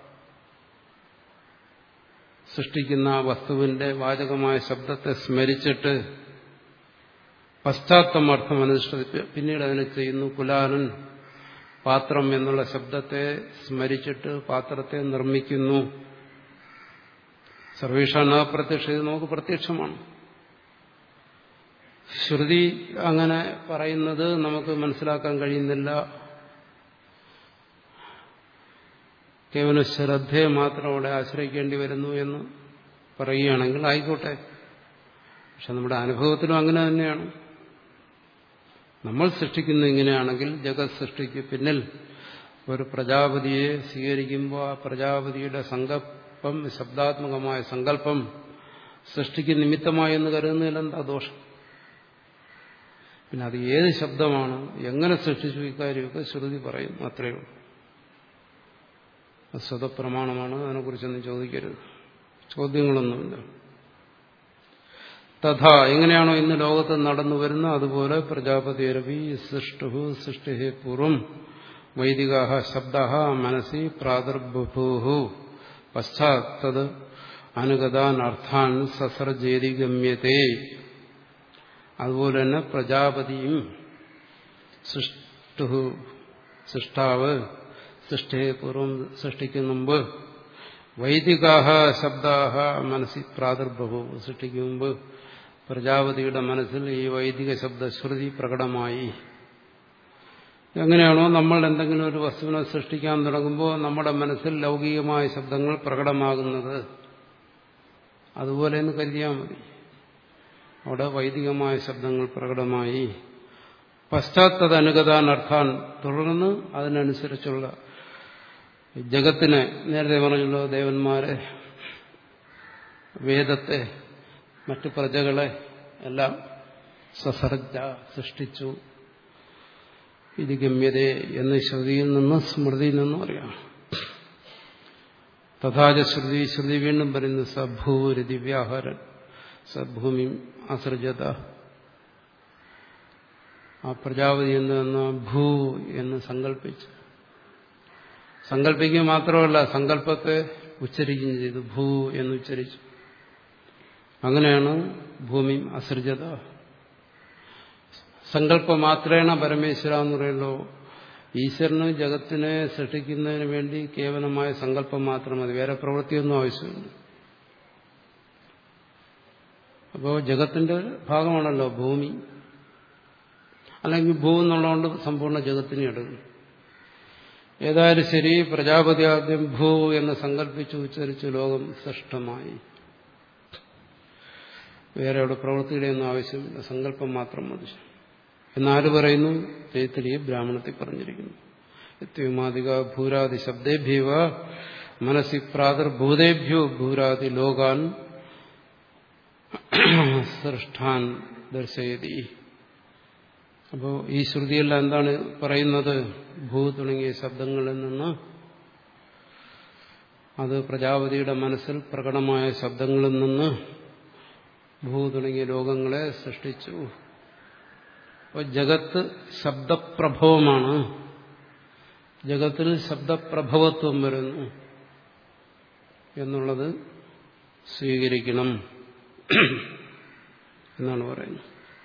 Speaker 1: സൃഷ്ടിക്കുന്ന ആ വസ്തുവിന്റെ വാചകമായ ശബ്ദത്തെ സ്മരിച്ചിട്ട് പശ്ചാത്തമർത്ഥം അനുഷ്ഠിച്ച് പിന്നീട് അതിനെ ചെയ്യുന്നു കുലാനൻ പാത്രം എന്നുള്ള ശബ്ദത്തെ സ്മരിച്ചിട്ട് പാത്രത്തെ നിർമ്മിക്കുന്നു സർവേഷാണ് അപ്രത്യക്ഷ ഇത് നമുക്ക് പ്രത്യക്ഷമാണ് ശ്രുതി അങ്ങനെ പറയുന്നത് നമുക്ക് മനസ്സിലാക്കാൻ കഴിയുന്നില്ല കേവലം ശ്രദ്ധയെ മാത്രം അവിടെ ആശ്രയിക്കേണ്ടി വരുന്നു എന്ന് പറയുകയാണെങ്കിൽ ആയിക്കോട്ടെ പക്ഷെ നമ്മുടെ അനുഭവത്തിലും അങ്ങനെ തന്നെയാണ് നമ്മൾ സൃഷ്ടിക്കുന്ന ഇങ്ങനെയാണെങ്കിൽ ജഗത് സൃഷ്ടിക്ക് പിന്നിൽ ഒരു പ്രജാപതിയെ സ്വീകരിക്കുമ്പോൾ ആ പ്രജാപതിയുടെ സങ്കല്പം ശബ്ദാത്മകമായ സങ്കല്പം സൃഷ്ടിക്ക് നിമിത്തമായി എന്ന് കരുതുന്നതിൽ എന്താ ദോഷം പിന്നെ അത് ഏത് ശബ്ദമാണ് എങ്ങനെ സൃഷ്ടിച്ചു ഇക്കാര്യമൊക്കെ ശ്രുതി പറയുന്നു അത്രയേ ഉള്ളൂ അത് സ്വതപ്രമാണമാണ് അതിനെക്കുറിച്ചൊന്നും ചോദിക്കരുത് ചോദ്യങ്ങളൊന്നുമില്ല തഥാ എങ്ങനെയാണോ ഇന്ന് ലോകത്ത് നടന്നു വരുന്ന അതുപോലെ പ്രജാപതിരവി സൃഷ്ടു സൃഷ്ടി പൂർവം വൈദിക ശബ്ദ മനസ്സി പ്രാദുർബഭൂ പശ്ചാത്തത് അനുഗതാൻ അർത്ഥാൻ സസർജേതി ഗമ്യത്തെ അതുപോലെ തന്നെ പ്രജാപതിയും സൃഷ്ടു സൃഷ്ടാവ് സൃഷ്ടിയെ പൂർവം സൃഷ്ടിക്കും മുമ്പ് വൈദികാഹ ശബ്ദാഹ മനസ്സിൽ പ്രാദുർഭവു സൃഷ്ടിക്കും മുമ്പ് പ്രജാപതിയുടെ മനസ്സിൽ ഈ വൈദിക ശബ്ദശ്രുതി പ്രകടമായി എങ്ങനെയാണോ നമ്മൾ എന്തെങ്കിലും ഒരു വസ്തുവിനെ സൃഷ്ടിക്കാൻ തുടങ്ങുമ്പോൾ നമ്മുടെ മനസ്സിൽ ലൗകികമായ ശബ്ദങ്ങൾ പ്രകടമാകുന്നത് അതുപോലെ എന്ന് കരുതിയാൽ മതി അവിടെ വൈദികമായ ശബ്ദങ്ങൾ പ്രകടമായി പശ്ചാത്തത അനുഗതാനർത്ഥാൻ തുടർന്ന് അതിനനുസരിച്ചുള്ള ജഗത്തിനെ നേരത്തെ പറഞ്ഞല്ലോ ദേവന്മാരെ വേദത്തെ മറ്റു പ്രജകളെ എല്ലാം സസർജ സൃഷ്ടിച്ചു ഇത് ഗമ്യതേ എന്ന് ശ്രുതിയിൽ നിന്ന് സ്മൃതിയിൽ നിന്നും അറിയാം തഥാച ശ്രുതി ശ്രുതി വീണ്ടും പറയുന്നു സഭൂരി ദിവ്യാഹാരൻ സഭൂമി അസൃജത ആ പ്രജാപതി എന്ന് ഭൂ എന്ന് സങ്കല്പിച്ചു സങ്കല്പിക്കുക മാത്രമല്ല സങ്കല്പത്തെ ഉച്ചരിക്കുകയും ചെയ്തു ഭൂ എന്ന് ഉച്ചരിച്ചു അങ്ങനെയാണ് ഭൂമി അസൃജത സങ്കല്പമാത്രേണ പരമേശ്വര എന്ന് പറയുള്ളൂ ഈശ്വരന് ജഗത്തിനെ സൃഷ്ടിക്കുന്നതിന് വേണ്ടി കേവലമായ സങ്കല്പം മാത്രം മതി വേറെ പ്രവൃത്തിയൊന്നും ആവശ്യമില്ല അപ്പോൾ ജഗത്തിന്റെ ഭാഗമാണല്ലോ ഭൂമി അല്ലെങ്കിൽ ഭൂ എന്നുള്ളതുകൊണ്ട് സമ്പൂർണ്ണ ജഗത്തിനെ എടുക്കും ഏതായാലും ശരി പ്രജാപതി ആദ്യം ഭൂ എന്ന് സങ്കല്പിച്ച് ഉച്ചരിച്ച് ലോകം സൃഷ്ടമായി വേറെ അവിടെ പ്രവൃത്തിയുടെ ഒന്നും ആവശ്യമില്ല സങ്കല്പം മാത്രം മതി എന്നാര് പറയുന്നു തേത്തലിയെ ബ്രാഹ്മണത്തിൽ പറഞ്ഞിരിക്കുന്നു യത്വമാതിക ഭൂരാദി ശബ്ദേഭ്യവ മനസ്സി പ്രാദുർഭൂതേഭ്യോ ഭൂരാദി ലോകാൻ സൃഷ്ടാൻ ദർശയതി അപ്പോൾ ഈ ശ്രുതിയെല്ലാം എന്താണ് പറയുന്നത് ഭൂ തുടങ്ങിയ ശബ്ദങ്ങളിൽ നിന്ന് അത് പ്രജാപതിയുടെ മനസ്സിൽ പ്രകടമായ ശബ്ദങ്ങളിൽ നിന്ന് ഭൂ തുടങ്ങിയ ലോകങ്ങളെ സൃഷ്ടിച്ചു അപ്പോൾ ജഗത്ത് ശബ്ദപ്രഭവമാണ് ജഗത്തിൽ ശബ്ദപ്രഭവത്വം വരുന്നു എന്നുള്ളത് സ്വീകരിക്കണം എന്നാണ് പറയുന്നത്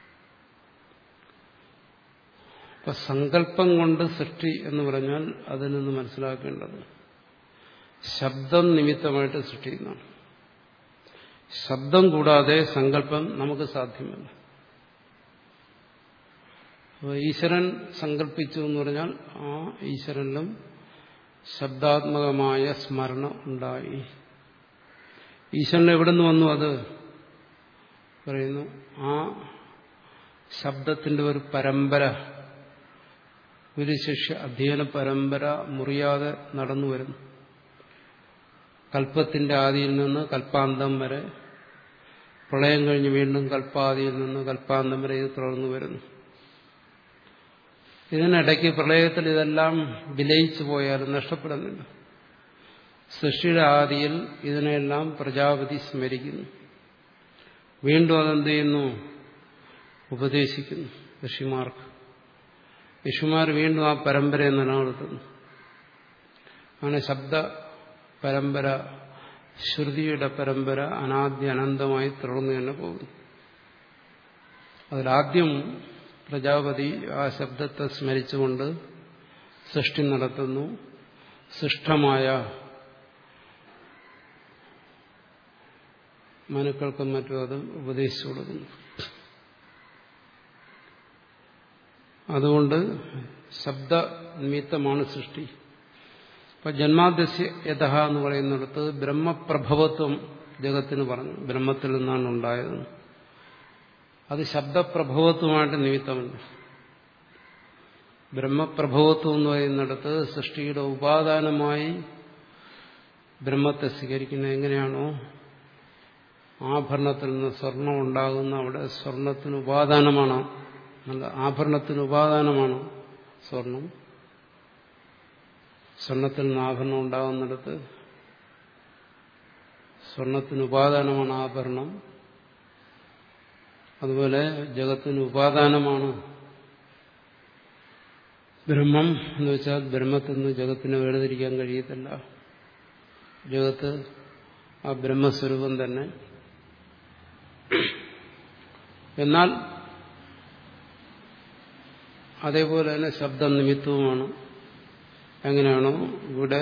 Speaker 1: അപ്പൊ സങ്കല്പം കൊണ്ട് സൃഷ്ടി എന്ന് പറഞ്ഞാൽ അതിൽ നിന്ന് മനസ്സിലാക്കേണ്ടത് ശബ്ദം നിമിത്തമായിട്ട് സൃഷ്ടിക്കുന്നതാണ് ശബ്ദം കൂടാതെ സങ്കല്പം നമുക്ക് സാധ്യമല്ല അപ്പോൾ ഈശ്വരൻ സങ്കല്പിച്ചു എന്ന് പറഞ്ഞാൽ ആ ഈശ്വരനിലും ശബ്ദാത്മകമായ സ്മരണ ഉണ്ടായി ഈശ്വരൻ എവിടെ നിന്ന് വന്നു അത് പറയുന്നു ആ ശബ്ദത്തിന്റെ ഒരു പരമ്പര ഒരു ശിഷ്യ അധ്യയന പരമ്പര മുറിയാതെ നടന്നു വരുന്നു കൽപ്പത്തിന്റെ ആദിയിൽ നിന്ന് കൽപ്പാന്തം വരെ പ്രളയം കഴിഞ്ഞ് വീണ്ടും കൽപ്പാദിയിൽ നിന്ന് കൽപ്പാന്തം വരെ ഇത് തുടർന്നു വരുന്നു ഇതിനിടയ്ക്ക് പ്രളയത്തിൽ ഇതെല്ലാം വിലയിച്ചു പോയാലും നഷ്ടപ്പെടുന്നില്ല സൃഷ്ടിയുടെ ആദിയിൽ ഇതിനെല്ലാം പ്രജാപതി സ്മരിക്കുന്നു വീണ്ടും അതെന്ത് ചെയ്യുന്നു ഉപദേശിക്കുന്നു ഋഷിമാർക്ക് ഋഷിമാർ വീണ്ടും ആ പരമ്പരയെ നിലനിർത്തുന്നു അങ്ങനെ ശബ്ദ പരമ്പര ശ്രുതിയുടെ പരമ്പര അനാദ്യ അനന്തമായി തുടർന്നു തന്നെ പോകുന്നു അതിലാദ്യം പ്രജാപതി ആ ശബ്ദത്തെ സ്മരിച്ചുകൊണ്ട് സൃഷ്ടി നടത്തുന്നു സൃഷ്ടമായ മനുക്കൾക്കും മറ്റും അത് ഉപദേശിച്ചു കൊടുക്കുന്നു അതുകൊണ്ട് ശബ്ദ നിമിത്തമാണ് സൃഷ്ടി ഇപ്പൊ ജന്മാദസ്യ യഥ എന്ന് പറയുന്നിടത്ത് ബ്രഹ്മപ്രഭവത്വം ജഗത്തിന് പറഞ്ഞു ബ്രഹ്മത്തിൽ നിന്നാണ് ഉണ്ടായത് അത് ശബ്ദപ്രഭവത്വമായിട്ട് നിമിത്തമുണ്ട് ബ്രഹ്മപ്രഭവത്വം എന്ന് പറയുന്നിടത്ത് സൃഷ്ടിയുടെ ഉപാദാനമായി ബ്രഹ്മത്തെ സ്വീകരിക്കുന്നത് എങ്ങനെയാണോ ആഭരണത്തിൽ നിന്ന് സ്വർണം ഉണ്ടാകുന്ന അവിടെ സ്വർണത്തിന് ഉപാദാനമാണ് നല്ല ആഭരണത്തിന് ഉപാദാനമാണ് സ്വർണം സ്വർണത്തിൽ നിന്ന് ആഭരണം ഉണ്ടാകുന്നിടത്ത് സ്വർണത്തിന് ഉപാദാനമാണ് ആഭരണം അതുപോലെ ജഗത്തിന് ഉപാദാനമാണ് ബ്രഹ്മം എന്ന് വെച്ചാൽ ബ്രഹ്മത്തിൽ നിന്ന് ജഗത്തിനെ വേർതിരിക്കാൻ കഴിയത്തില്ല ജഗത്ത് ആ ബ്രഹ്മസ്വരൂപം തന്നെ എന്നാൽ അതേപോലെ തന്നെ ശബ്ദ നിമിത്തവുമാണ് എങ്ങനെയാണോ ഇവിടെ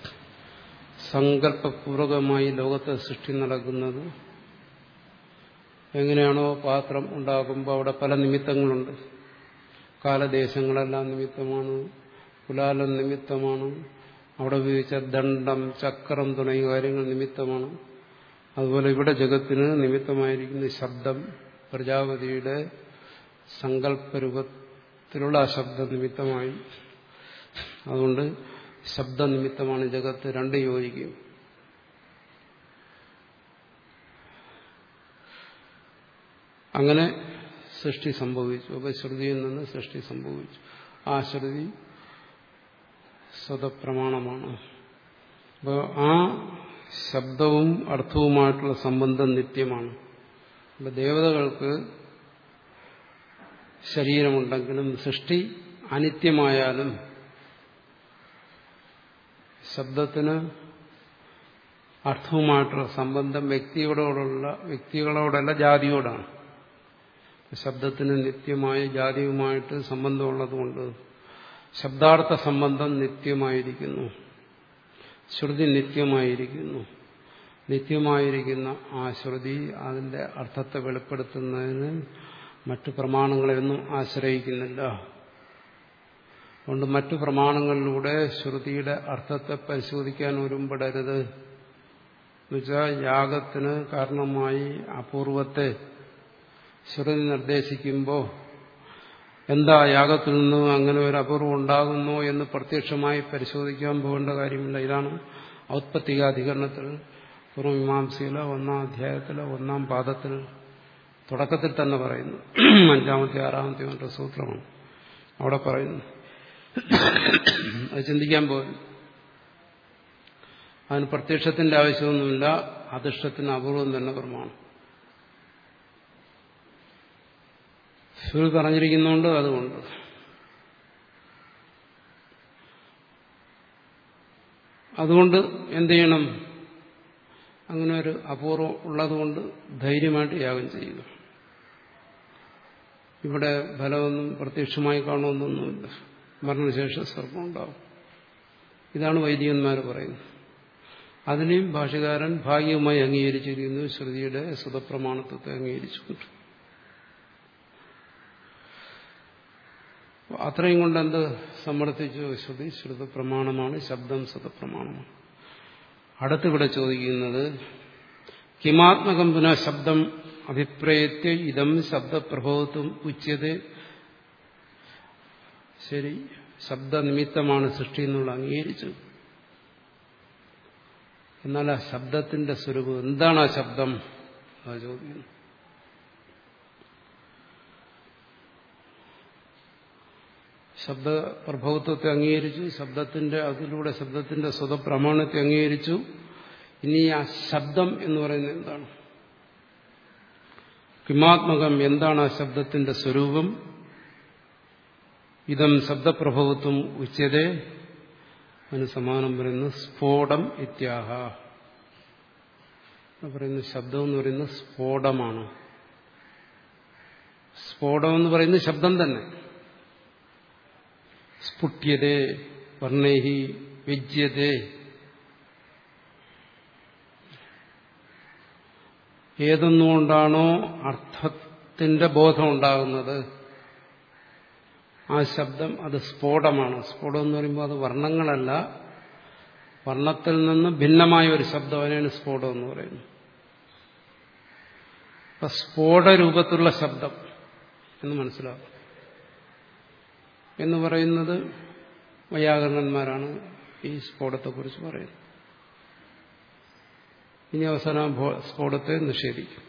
Speaker 1: സങ്കല്പപൂർവകമായി ലോകത്തെ സൃഷ്ടി നടക്കുന്നത് എങ്ങനെയാണോ പാത്രം ഉണ്ടാകുമ്പോൾ അവിടെ പല നിമിത്തങ്ങളുണ്ട് കാലദേശങ്ങളെല്ലാം നിമിത്തമാണ് കുലാലം നിമിത്തമാണ് അവിടെ ഉപയോഗിച്ച ദണ്ഡം ചക്രം തുടങ്ങിയ കാര്യങ്ങൾ നിമിത്തമാണ് അതുപോലെ ഇവിടെ ജഗത്തിന് നിമിത്തമായിരിക്കുന്ന ശബ്ദം പ്രജാപതിയുടെ സങ്കല്പരൂപത്തിലുള്ള ആ ശബ്ദ നിമിത്തമായി അതുകൊണ്ട് ശബ്ദനിമിത്തമാണ് ജഗത്ത് രണ്ട് യോജിക്കും അങ്ങനെ സൃഷ്ടി സംഭവിച്ചു അപ്പോൾ ശ്രുതിയിൽ നിന്ന് സൃഷ്ടി സംഭവിച്ചു ആ ശ്രുതി സ്വതപ്രമാണമാണ് അപ്പോൾ ആ ശബ്ദവും അർത്ഥവുമായിട്ടുള്ള സംബന്ധം നിത്യമാണ് അപ്പോൾ ദേവതകൾക്ക് ശരീരമുണ്ടെങ്കിലും സൃഷ്ടി അനിത്യമായാലും ശബ്ദത്തിന് അർത്ഥവുമായിട്ടുള്ള സംബന്ധം വ്യക്തിയോടോടുള്ള വ്യക്തികളോടല്ല ജാതിയോടാണ് ശബ്ദത്തിന് നിത്യമായ ജാതിയുമായിട്ട് സംബന്ധമുള്ളതുകൊണ്ട് ശബ്ദാർത്ഥ സംബന്ധം നിത്യമായിരിക്കുന്നു ശ്രുതി നിത്യമായിരിക്കുന്നു നിത്യമായിരിക്കുന്ന ആ ശ്രുതി അതിന്റെ അർത്ഥത്തെ വെളിപ്പെടുത്തുന്നതിന് മറ്റു പ്രമാണങ്ങളെയൊന്നും ആശ്രയിക്കുന്നില്ല അതുകൊണ്ട് മറ്റു പ്രമാണങ്ങളിലൂടെ ശ്രുതിയുടെ അർത്ഥത്തെ പരിശോധിക്കാൻ ഒരുമ്പെടരുത് എന്നുവെച്ചാൽ യാഗത്തിന് കാരണമായി അപൂർവത്തെ ശ്രുതി നിർദ്ദേശിക്കുമ്പോൾ എന്താ യാഗത്തിൽ നിന്ന് അങ്ങനെ ഒരു അപൂർവം ഉണ്ടാകുന്നു എന്ന് പ്രത്യക്ഷമായി പരിശോധിക്കാൻ പോകേണ്ട കാര്യമില്ല ഇതാണ് ഔത്പത്തികാധികരണത്തിൽ പൂർവമീമാംസയിലെ ഒന്നാം അധ്യായത്തിലെ ഒന്നാം പാദത്തിൽ തുടക്കത്തിൽ തന്നെ പറയുന്നു അഞ്ചാമത്തെ ആറാമത്തെ മറ്റു സൂത്രമാണ് അവിടെ പറയുന്നു അത് ചിന്തിക്കാൻ പോകുന്നു അതിന് പ്രത്യക്ഷത്തിന്റെ ആവശ്യമൊന്നുമില്ല അധിഷ്ഠത്തിന് അപൂർവം തന്നെ പ്രമാണം ശ്രുതി പറഞ്ഞിരിക്കുന്നുണ്ട് അതുകൊണ്ട് അതുകൊണ്ട് എന്ത് ചെയ്യണം അങ്ങനെ ഒരു അപൂർവം ഉള്ളതുകൊണ്ട് ധൈര്യമായിട്ട് യാഗം ചെയ്യുക ഇവിടെ ഫലമൊന്നും പ്രത്യക്ഷമായി കാണുമെന്നൊന്നുമില്ല മരണശേഷം സർപ്പം ഉണ്ടാവും ഇതാണ് വൈദികന്മാർ പറയുന്നത് അതിനെയും ഭാഷകാരൻ ഭാഗികമായി അംഗീകരിച്ചിരിക്കുന്നു ശ്രുതിയുടെ സുതപ്രമാണത്വത്തെ അംഗീകരിച്ചുകൊണ്ട് അത്രയും കൊണ്ട് എന്ത് സമർത്ഥിച്ചു ശ്രുതി ശ്രുതപ്രമാണമാണ് ശബ്ദം സുതപ്രമാണമാണ് അടുത്തിവിടെ ചോദിക്കുന്നത് കിമാത്മകം പുനഃ ശബ്ദം അഭിപ്രയത്തെ ഇതം ശബ്ദപ്രഭവത്വം ഉച്ചത് ശരി ശബ്ദനിമിത്തമാണ് സൃഷ്ടി എന്നുള്ള അംഗീകരിച്ചു എന്നാൽ ആ ശബ്ദത്തിന്റെ സ്വരൂപം എന്താണ് ആ ശബ്ദം ആ ചോദ്യം ശബ്ദപ്രഭവത്വത്തെ അംഗീകരിച്ചു ശബ്ദത്തിന്റെ അതിലൂടെ ശബ്ദത്തിന്റെ സ്വതപ്രമാണത്തെ അംഗീകരിച്ചു ഇനി ആ ശബ്ദം എന്ന് പറയുന്നത് എന്താണ് കിമാത്മകം എന്താണ് ആ ശബ്ദത്തിന്റെ സ്വരൂപം ഇതം ശബ്ദപ്രഭവത്വം ഉച്ചതേ അതിന് സമാനം പറയുന്നു സ്ഫോടം ഇത്യാഹ പറയുന്ന ശബ്ദം എന്ന് പറയുന്നത് സ്ഫോടമാണ് സ്ഫോടം എന്ന് പറയുന്നത് ശബ്ദം തന്നെ സ്ഫുട്യതേ വർണ്ണേഹി വിജ്യതേ ഏതൊന്നുകൊണ്ടാണോ അർത്ഥത്തിന്റെ ബോധം ഉണ്ടാകുന്നത് ആ ശബ്ദം അത് സ്ഫോടമാണ് സ്ഫോടം എന്ന് പറയുമ്പോൾ അത് വർണ്ണങ്ങളല്ല വർണ്ണത്തിൽ നിന്ന് ഭിന്നമായ ഒരു ശബ്ദം അതിനാണ് സ്ഫോടം എന്ന് പറയുന്നത് അപ്പൊ സ്ഫോട രൂപത്തിലുള്ള ശബ്ദം എന്ന് മനസ്സിലാക്കും എന്ന് പറയുന്നത് വൈയാകരണന്മാരാണ് ഈ സ്ഫോടത്തെക്കുറിച്ച് പറയുന്നത് ഇനി അവസാനം സ്ഫോടത്തെ നിഷേധിക്കും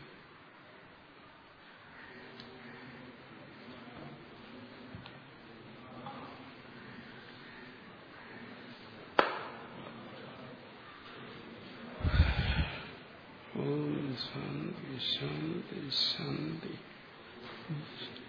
Speaker 1: ഓം ശാന്തി ശാന്തി ശാന്തി